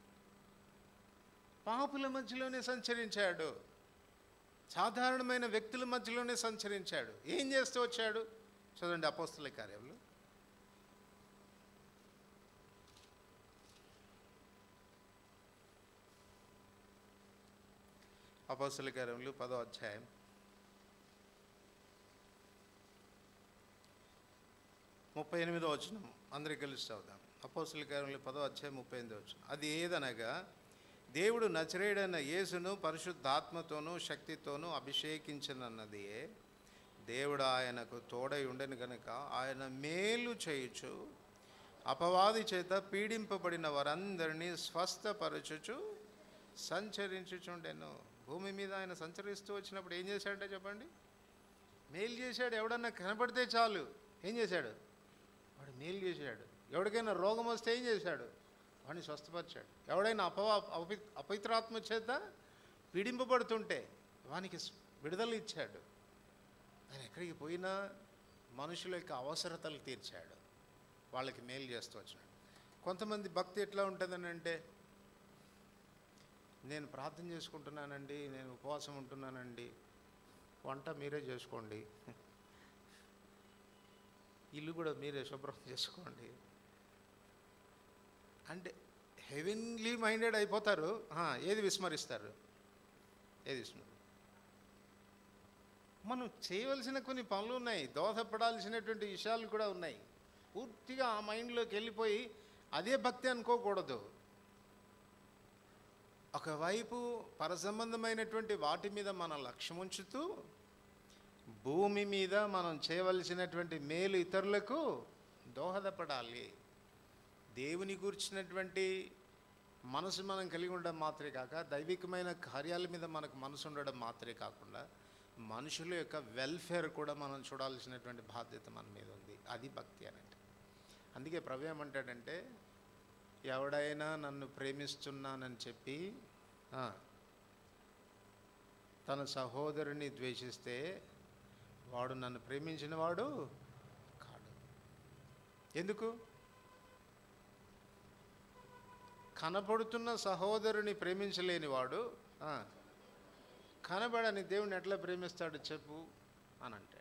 పాపుల మధ్యలోనే సంచరించాడు సాధారణమైన వ్యక్తుల మధ్యలోనే సంచరించాడు ఏం చేస్తూ వచ్చాడు చూడండి అపోస్తుల కార్యములు అపోస్తుల కార్యములు పదో అధ్యాయం ముప్పై ఎనిమిదో వచ్చిన అందరికి కలిసి చదువుదాం అపోస్తుల కార్యములు పదో అధ్యాయం ముప్పై ఎనిమిదో వచ్చిన అది ఏదనగా దేవుడు నచరేడైన యేసును పరిశుద్ధాత్మతోనూ శక్తితోనూ అభిషేకించనన్నది దేవుడు ఆయనకు తోడై ఉండను కనుక ఆయన మేలు చేయుచు అపవాది చేత పీడింపబడిన వారందరినీ స్వస్థపరచుచు సంచరించుచుండెను భూమి మీద ఆయన సంచరిస్తూ వచ్చినప్పుడు ఏం చేశాడంటే చెప్పండి మేలు చేశాడు ఎవడన్నా కనపడితే చాలు ఏం చేశాడు వాడు మేలు చేశాడు ఎవరికైనా రోగం వస్తే ఏం చేశాడు వాడిని స్వస్థపరిచాడు ఎవడైనా అపవా అపి అపవిత్రాత్మ చేత పీడింపబడుతుంటే వానికి స్- విడుదల ఇచ్చాడు ఆయన ఎక్కడికి పోయినా మనుషుల యొక్క అవసరతలు తీర్చాడు వాళ్ళకి మేలు చేస్తూ వచ్చినాడు కొంతమంది భక్తి ఎట్లా ఉంటుందని అంటే నేను ప్రార్థన చేసుకుంటున్నానండి నేను ఉపవాసం ఉంటున్నానండి వంట మీరే చేసుకోండి ఇల్లు కూడా మీరే శుభ్రం చేసుకోండి అంటే హెవెన్లీ మైండెడ్ అయిపోతారు ఆ, ఏది విస్మరిస్తారు ఏది విస్మరి మనం చేయవలసిన కొన్ని పనులు ఉన్నాయి దోహదపడాల్సినటువంటి విషయాలు కూడా ఉన్నాయి పూర్తిగా ఆ మైండ్లోకి వెళ్ళిపోయి అదే భక్తి అనుకోకూడదు ఒకవైపు పరసంబంధమైనటువంటి వాటి మీద మన లక్ష్యం ఉంచుతూ భూమి మీద మనం చేయవలసినటువంటి మేలు ఇతరులకు దోహదపడాలి దేవుని కూర్చున్నటువంటి మనసు మనం కలిగి ఉండడం మాత్రమే కాక దైవికమైన కార్యాల మీద మనకు మనసు ఉండడం మాత్రమే కాకుండా మనుషుల యొక్క వెల్ఫేర్ కూడా మనం చూడాల్సినటువంటి బాధ్యత మన మీద ఉంది అది భక్తి అని అంటే అందుకే ప్రభు ఏమంటాడంటే ఎవడైనా నన్ను ప్రేమిస్తున్నానని చెప్పి ఆ, తన సహోదరుని ద్వేషిస్తే వాడు నన్ను ప్రేమించిన వాడు కాడు ఎందుకు కనపడుతున్న సహోదరుని ప్రేమించలేని వాడు ఆ, కనబడని దేవుని ఎట్లా ప్రేమిస్తాడు చెప్పు అని అంటాడు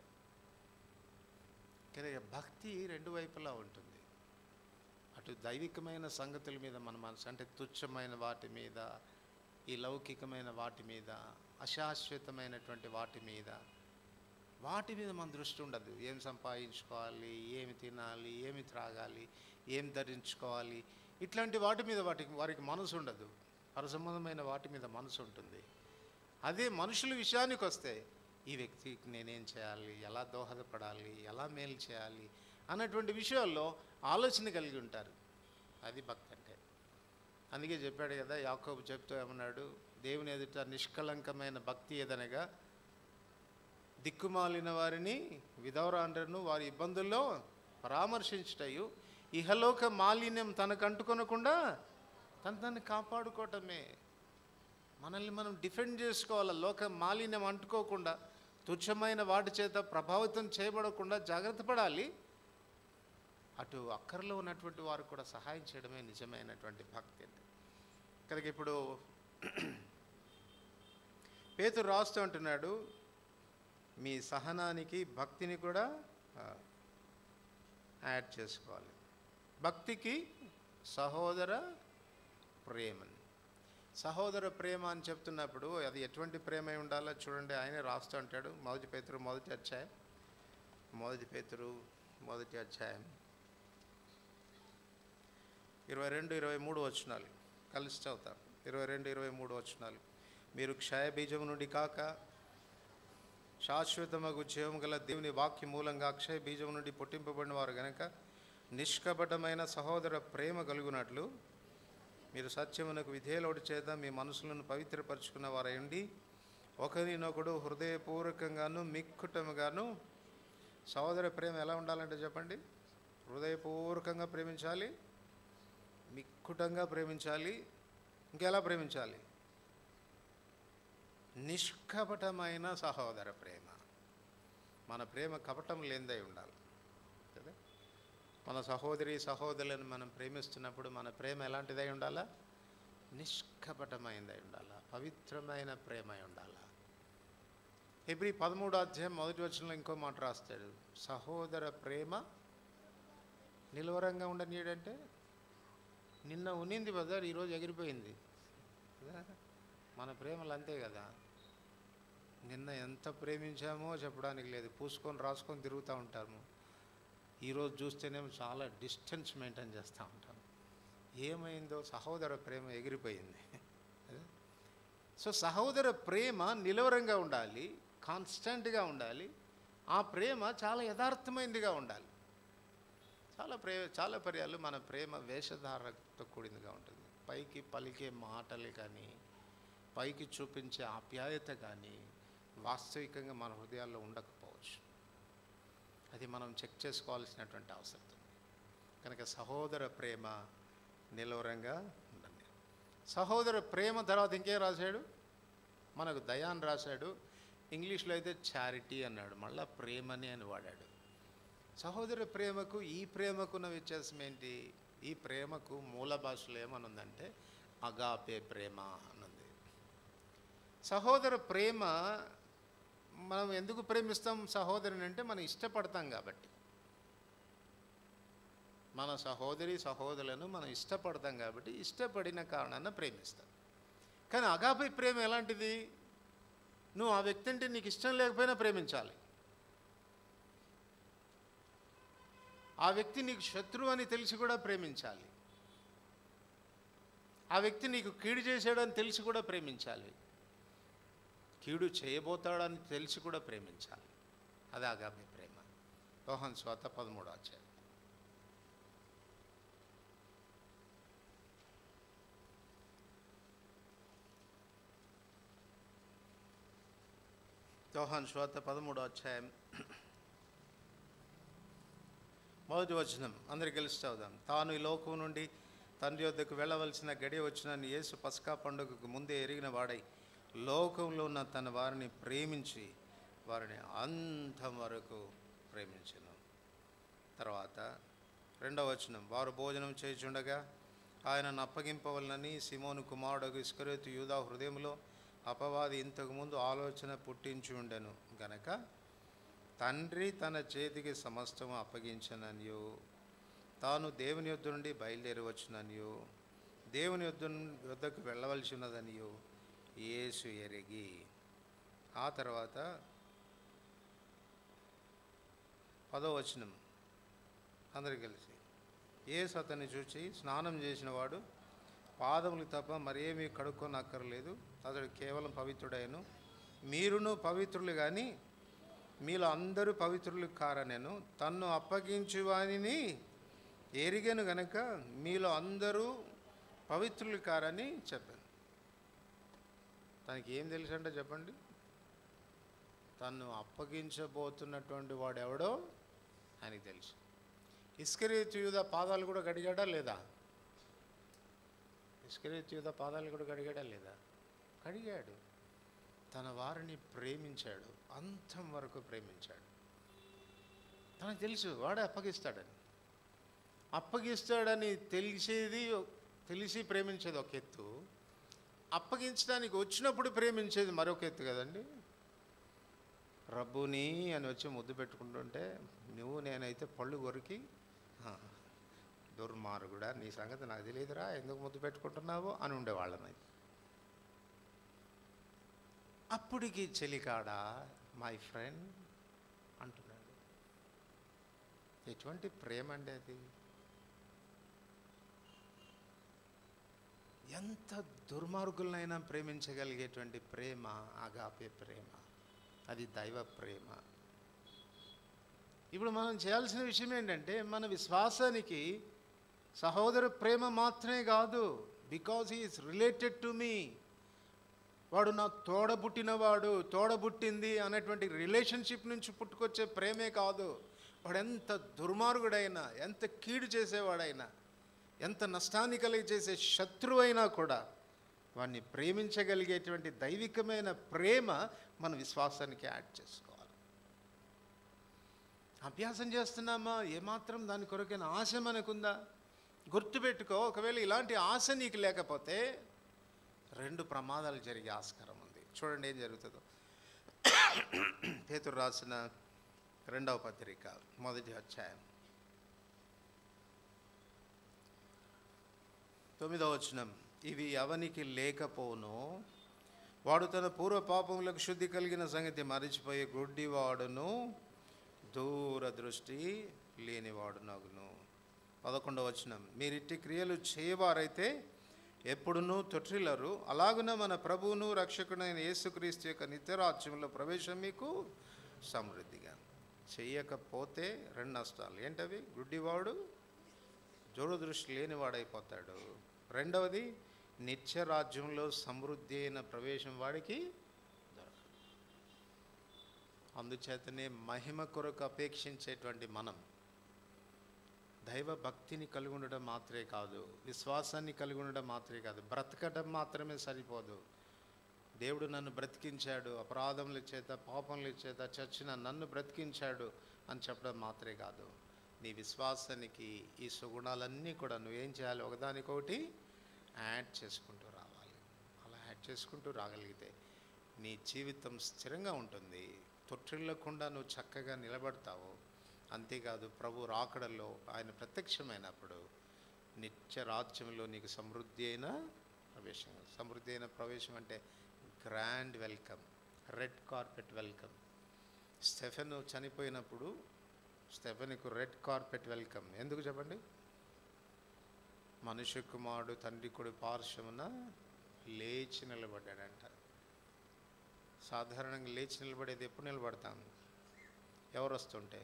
కానీ భక్తి రెండు వైపులా ఉంటుంది అటు దైవికమైన సంగతుల మీద మన మనసు అంటే తుచ్చమైన వాటి మీద ఈ లౌకికమైన వాటి మీద అశాశ్వతమైనటువంటి వాటి మీద వాటి మీద మన దృష్టి ఉండదు ఏం సంపాదించుకోవాలి ఏమి తినాలి ఏమి త్రాగాలి ఏం ధరించుకోవాలి ఇట్లాంటి వాటి మీద వాటికి వారికి మనసు ఉండదు పరసంబంధమైన వాటి మీద మనసు ఉంటుంది అదే మనుషుల విషయానికి వస్తే ఈ వ్యక్తికి నేనేం చేయాలి ఎలా దోహదపడాలి ఎలా మేలు చేయాలి అన్నటువంటి విషయాల్లో ఆలోచన కలిగి ఉంటారు అది భక్తి అంటే అందుకే చెప్పాడు కదా యాకోబు చెప్తూ ఏమన్నాడు దేవుని ఎదుట నిష్కలంకమైన భక్తి ఏదనగా దిక్కుమాలిన వారిని విధవరాండ్రను వారి ఇబ్బందుల్లో పరామర్శించుటయు ఇహలోక మాలిన్యం తనకు అంటుకొనకుండా తను తను కాపాడుకోవటమే మనల్ని మనం డిఫెండ్ చేసుకోవాలి లోక మాలిన్యం అంటుకోకుండా తుచ్చమైన వాటి చేత ప్రభావితం చేయబడకుండా జాగ్రత్త పడాలి అటు అక్కర్లో ఉన్నటువంటి వారు కూడా సహాయం చేయడమే నిజమైనటువంటి భక్తి అంటే కనుక ఇప్పుడు పేతురు రాస్తూ అంటున్నాడు మీ సహనానికి భక్తిని కూడా ఆ, యాడ్ చేసుకోవాలి భక్తికి సహోదర ప్రేమని సహోదర ప్రేమ అని చెప్తున్నప్పుడు అది ఎటువంటి ప్రేమ అయి ఉండాలో చూడండి ఆయనే రాస్తూ అంటాడు మొదటి పేతురు మొదటి అధ్యాయం మొదటి పేతురు మొదటి అధ్యాయం ఇరవై రెండు ఇరవై మూడు వచనాలు కలిసి చదువుతాం ఇరవై రెండు ఇరవై మూడు వచనాలు మీరు క్షయ బీజం నుండి కాక శాశ్వతమగు జీవం గల దేవుని వాక్య మూలంగా అక్షయ బీజం నుండి పుట్టింపబడిన వారు గనక నిష్కపటమైన సహోదర ప్రేమ కలుగునట్లు మీరు సత్యమునకు విధేయులోడి చేత మీ మనసులను పవిత్రపరుచుకున్న వారయండి ఒకరినొకడు హృదయపూర్వకంగాను మిక్కుటముగాను సహోదర ప్రేమ ఎలా ఉండాలంటే చెప్పండి హృదయపూర్వకంగా ప్రేమించాలి మిక్కుటంగా ప్రేమించాలి ఇంకెలా ప్రేమించాలి నిష్కపటమైన సహోదర ప్రేమ మన ప్రేమ కపటం లేనిదై ఉండాలి కదా మన సహోదరి సహోదరులను మనం ప్రేమిస్తున్నప్పుడు మన ప్రేమ ఎలాంటిదై ఉండాలా నిష్కపటమైనదై ఉండాలా పవిత్రమైన ప్రేమ అయి ఉండాలా ఇప్పుడు ఈ పదమూడు అధ్యాయం మొదటి వచనంలో ఇంకో మాట రాస్తాడు సహోదర ప్రేమ నిలవరంగా ఉండనీయడంటే నిన్న ఉన్నింది బజార్ ఈరోజు ఎగిరిపోయింది కదా? మన ప్రేమలు అంతే కదా నిన్న ఎంత ప్రేమించామో చెప్పడానికి లేదు పూసుకొని రాసుకొని తిరుగుతూ ఉంటాము ఈరోజు చూస్తేనేమో చాలా డిస్టెన్స్ మెయింటైన్ చేస్తూ ఉంటాం ఏమైందో సహోదర ప్రేమ ఎగిరిపోయింది కదా? సో సహోదర ప్రేమ నిలవరంగా ఉండాలి కాన్స్టెంట్గా ఉండాలి ఆ ప్రేమ చాలా యథార్థమైనదిగా ఉండాలి చాలా ప్రే చాలా పర్యాలు మన ప్రేమ వేషధారతో కూడిందిగా ఉంటుంది పైకి పలికే మాటలు కానీ పైకి చూపించే ఆప్యాయత కానీ వాస్తవికంగా మన హృదయాల్లో ఉండకపోవచ్చు అది మనం చెక్ చేసుకోవాల్సినటువంటి అవసరం ఉంది కనుక సహోదర ప్రేమ నిలవరంగా ఉండండి సహోదర ప్రేమ తర్వాత ఇంకేం రాశాడు మనకు దయాన్ని రాశాడు ఇంగ్లీష్లో అయితే చారిటీ అన్నాడు మళ్ళా ప్రేమని అని వాడాడు సహోదర ప్రేమకు ఈ ప్రేమకున్న వ్యత్యాసం ఏంటి ఈ ప్రేమకు మూల భాషలో ఏమనుందంటే అగాపే ప్రేమ అనుంది సహోదర ప్రేమ మనం ఎందుకు ప్రేమిస్తాం సహోదరుని అంటే మనం ఇష్టపడతాం కాబట్టి మన సహోదరి సహోదరులను మనం ఇష్టపడతాం కాబట్టి ఇష్టపడిన కారణాన ప్రేమిస్తాం కానీ అగాపే ప్రేమ ఎలాంటిది నువ్వు ఆ వ్యక్తి అంటే నీకు ఇష్టం లేకపోయినా ప్రేమించాలి ఆ వ్యక్తి నీకు శత్రువు అని తెలిసి కూడా ప్రేమించాలి ఆ వ్యక్తి నీకు కీడు చేశాడని తెలిసి కూడా ప్రేమించాలి కీడు చేయబోతాడని తెలిసి కూడా ప్రేమించాలి అది ఆగామి ప్రేమ యోహన్ స్వాత పదమూడు అధ్యాయం యోహాన్ స్వాత పదమూడో అధ్యాయం మొదటి వచనం అందరికి కలిసి చదువుదాం తాను ఈ లోకం నుండి తండ్రి వద్దకు వెళ్ళవలసిన గడియ వచ్చిన యేసు పసకా పండుగకు ముందే ఎరిగిన వాడై లోకంలో ఉన్న తన వారిని ప్రేమించి వారిని అంతం వరకు ప్రేమించను తర్వాత రెండవ వచనం వారు భోజనం చేయుచుండగా ఆయనను అప్పగింపవలనని సిమోను కుమారుడు ఇస్కరేతు యూదా హృదయంలో అపవాది ఇంతకుముందు ఆలోచన పుట్టించి ఉండెను గనక తండ్రి తన చేతికి సమస్తము అప్పగించననియో తాను దేవుని యొద్ద నుండి బయలుదేరి వచ్చుననియో దేవుని యొద్ద ను- యొద్దకు వెళ్ళవలసి ఉన్నదనియో యేసు ఎరిగి ఆ తర్వాత పదో వచనం అందరికి కలిసి యేసు అతన్ని చూచి స్నానం చేసిన వాడు పాదములు తప్ప మరేమీ కడుక్కొని అక్కర్లేదు అతడు కేవలం పవిత్రుడైను మీరును పవిత్రులు కానీ మీలో అందరూ పవిత్రులు కారా నేను తన్ను అప్పగించు వానిని ఎరిగాను గనక మీలో అందరూ పవిత్రులు కారని చెప్పాను తనకి ఏం తెలుసు అంటే చెప్పండి తను అప్పగించబోతున్నటువంటి వాడు ఎవడో ఆయనకి తెలుసు ఇస్కరేత్ యూద పాదాలు కూడా గడిగాడా లేదా ఇస్కరేత్ యూద పాదాలు కూడా గడిగాడా లేదా కడిగాడు తన వారిని ప్రేమించాడు అంతం వరకు ప్రేమించాడు తనకు తెలుసు వాడే అప్పగిస్తాడని అప్పగిస్తాడని తెలిసేది తెలిసి ప్రేమించేది ఒక ఎత్తు అప్పగించడానికి వచ్చినప్పుడు ప్రేమించేది మరొక ఎత్తు కదండి రబ్బుని అని వచ్చి ముద్దు పెట్టుకుంటుంటే నువ్వు నేనైతే పళ్ళు కొరికి "ఆ, దుర్మార్గుడా నీ సంగతి నాకు తెలియదురా ఎందుకు ముద్దు పెట్టుకుంటున్నావు అని ఉండేవాళ్ళని అప్పటికి చెలికాడా మై ఫ్రెండ్ అంటున్నాడు ఎటువంటి ప్రేమ అండి అది ఎంత దుర్మార్గులనైనా ప్రేమించగలిగేటువంటి ప్రేమ ఆగాపే ప్రేమ అది దైవ ప్రేమ ఇప్పుడు మనం చేయాల్సిన విషయం ఏంటంటే మన విశ్వాసానికి సహోదర ప్రేమ మాత్రమే కాదు because is related to me వాడు నా తోడబుట్టినవాడు తోడబుట్టింది అనేటువంటి రిలేషన్షిప్ నుంచి పుట్టుకొచ్చే ప్రేమే కాదు వాడు ఎంత దుర్మార్గుడైనా ఎంత కీడు చేసేవాడైనా ఎంత నష్టాన్ని కలిగి చేసే శత్రువు అయినా కూడా వాడిని ప్రేమించగలిగేటువంటి దైవికమైన ప్రేమ మన విశ్వాసానికి యాడ్ చేసుకోవాలి అభ్యాసం చేస్తున్నామా ఏమాత్రం దాని కొరకైన ఆశ మనకుందా గుర్తుపెట్టుకో ఒకవేళ ఇలాంటి ఆశ నీకు లేకపోతే రెండు ప్రమాదాలు జరిగే ఆస్కారం ఉంది చూడండి ఏం జరుగుతుందో పేతురు రాసిన రెండవ పత్రిక మొదటి అధ్యాయం తొమ్మిదవ వచనం ఇవి అవనికి లేకపోను వాడు తన పూర్వ పాపములకు శుద్ధి కలిగిన సంగతి మరిచిపోయే గుడ్డివాడును దూరదృష్టి లేనివాడు నగును పదకొండవ వచనం మీరిట్టి క్రియలు చేయవారైతే ఎప్పుడునూ తొట్టిల్లరు అలాగున మన ప్రభువును రక్షకుడైన యేసుక్రీస్తు యొక్క నిత్యరాజ్యంలో ప్రవేశం మీకు సమృద్ధిగా చెయ్యకపోతే రెండు నష్టాలు ఏంటవి గుడ్డివాడు దూరదృష్టి లేనివాడైపోతాడు రెండవది నిత్యరాజ్యంలో సమృద్ధి అయిన ప్రవేశం వాడికి దొరకదు అందుచేతనే మహిమ కొరకు అపేక్షించేటువంటి మనం దైవ భక్తిని కలిగి ఉండడం మాత్రమే కాదు విశ్వాసాన్ని కలిగి ఉండడం మాత్రమే కాదు బ్రతకడం మాత్రమే సరిపోదు దేవుడు నన్ను బ్రతికించాడు అపరాధముల చేత పాపముల చేత చచ్చిన నన్ను బ్రతికించాడు అని చెప్పడం మాత్రమే కాదు నీ విశ్వాసానికి ఈ సుగుణాలన్నీ కూడా నువ్వేం చేయాలి ఒకదానికొకటి యాడ్ చేసుకుంటూ రావాలి అలా యాడ్ చేసుకుంటూ రాగలిగితే నీ జీవితం స్థిరంగా ఉంటుంది తొట్టిల్లకుండా నువ్వు చక్కగా నిలబడతావు అంతేకాదు ప్రభు రాకడలో ఆయన ప్రత్యక్షమైనప్పుడు నిత్య రాజ్యంలో నీకు సమృద్ధి అయిన ప్రవేశం సమృద్ధి అయిన ప్రవేశం అంటే grand welcome red carpet welcome Stephen చనిపోయినప్పుడు స్టెఫెన్కు రెడ్ కార్పెట్ వెల్కమ్ ఎందుకు చెప్పండి మనుష్య కుమారుడు తండ్రి కొడు పార్శ్వమున లేచి నిలబడ్డాడంట సాధారణంగా లేచి నిలబడేది ఎప్పుడు నిలబడతాం ఎవరు వస్తుంటే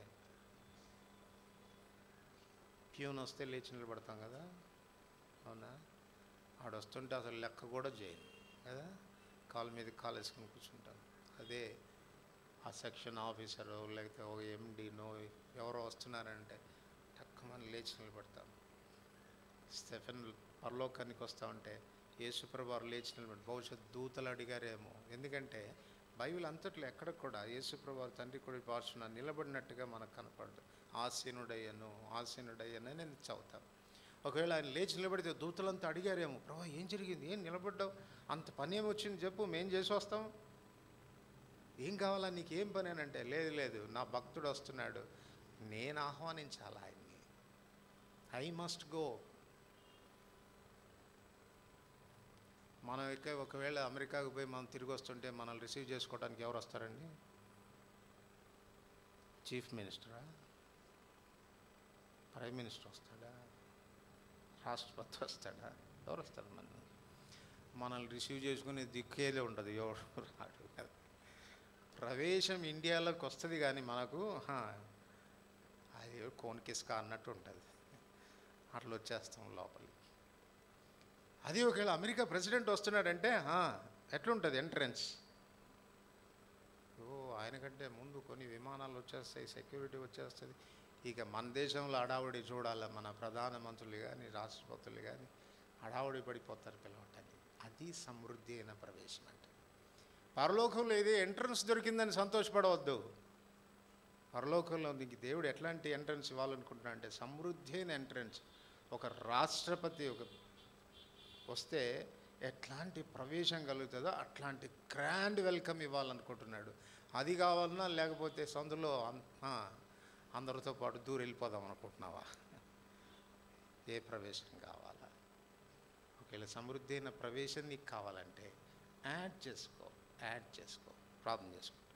ప్యూన్ వస్తే లేచి నిలబడతాం కదా అవునా ఆడు వస్తుంటే అసలు లెక్క కూడా చేయను కదా కాలు మీద కాలు వేసుకుని కూర్చుంటాం అదే ఆ సెక్షన్ ఆఫీసరు లేకపోతే ఒక ఎండీనో ఎవరో వస్తున్నారంటే టక్కుమని లేచి నిలబడతాం స్టెఫెన్ పరలోకానికి వస్తూ ఉంటే యేసుప్రభు లేచి నిలబడి భవిష్యత్ దూతలు అడిగారేమో ఎందుకంటే బైబిల్ అంతట్లో ఎక్కడ కూడా యేసుప్రభు తండ్రి కొడి పార్శ్వన నిలబడినట్టుగా మనకు కనపడదు ఆసీనుడయ్యను ఆసీనుడయ్యను నేను చదువుతాను ఒకవేళ ఆయన లేచి నిలబడితే దూతలంతా అడిగారేమో ప్రభా ఏం జరిగింది ఏం నిలబడ్డావు అంత పని ఏమి వచ్చింది చెప్పు మేం చేసి వస్తాం ఏం కావాలా నీకు ఏం పని అని అంటే లేదు లేదు నా భక్తుడు వస్తున్నాడు నేను ఆహ్వానించాలి ఆయన్ని ఐ మస్ట్ గో మనం ఎక్క ఒకవేళ అమెరికాకు పోయి మనం తిరిగి వస్తుంటే మనల్ని రిసీవ్ చేసుకోవడానికి ఎవరు వస్తారండి చీఫ్ మినిస్టరా ప్రైమ్ మినిస్టర్ వస్తాడా రాష్ట్రపతి వస్తాడా ఎవరు వస్తారు మన మనల్ని రిసీవ్ చేసుకునే దిక్కేదే ఉండదు ఎవరు రాడు కదా ప్రవేశం ఇండియాలోకి వస్తుంది కానీ మనకు హా, అది కోన్కిస్కా అన్నట్టు ఉంటుంది అట్లా వచ్చేస్తాం లోపలికి అది ఒకవేళ అమెరికా ప్రెసిడెంట్ వస్తున్నాడంటే హా, ఎట్లుంటుంది ఎంట్రన్స్ ఓ ఆయన కంటే ముందు కొన్ని విమానాలు వచ్చేస్తాయి సెక్యూరిటీ వచ్చేస్తుంది ఇక మన దేశంలో హడావుడి చూడాలి మన ప్రధానమంత్రులు కానీ రాష్ట్రపతులు కానీ హడావుడి పడిపోతారు పిలవటానికి అది సమృద్ధి అయిన ప్రవేశం అంటే పరలోకంలో ఇది ఎంట్రన్స్ దొరికిందని సంతోషపడవద్దు పరలోకంలో నీకు దేవుడు ఎట్లాంటి ఎంట్రన్స్ ఇవ్వాలనుకుంటున్నా అంటే సమృద్ధి అయిన ఎంట్రన్స్ ఒక రాష్ట్రపతి ఒక వస్తే ఎట్లాంటి ప్రవేశం కలుగుతుందో అట్లాంటి గ్రాండ్ వెల్కమ్ ఇవ్వాలనుకుంటున్నాడు అది కావాలన్నా లేకపోతే సందులో అన్- ఆ, అందరితో పాటు దూరం వెళ్ళిపోదాం అనుకుంటున్నావా ఏ ప్రవేశం కావాలా ఒకవేళ సమృద్ధి అయిన ప్రవేశం నీకు కావాలంటే యాడ్ చేసుకో యాడ్ చేసుకో ప్రార్థన చేసుకో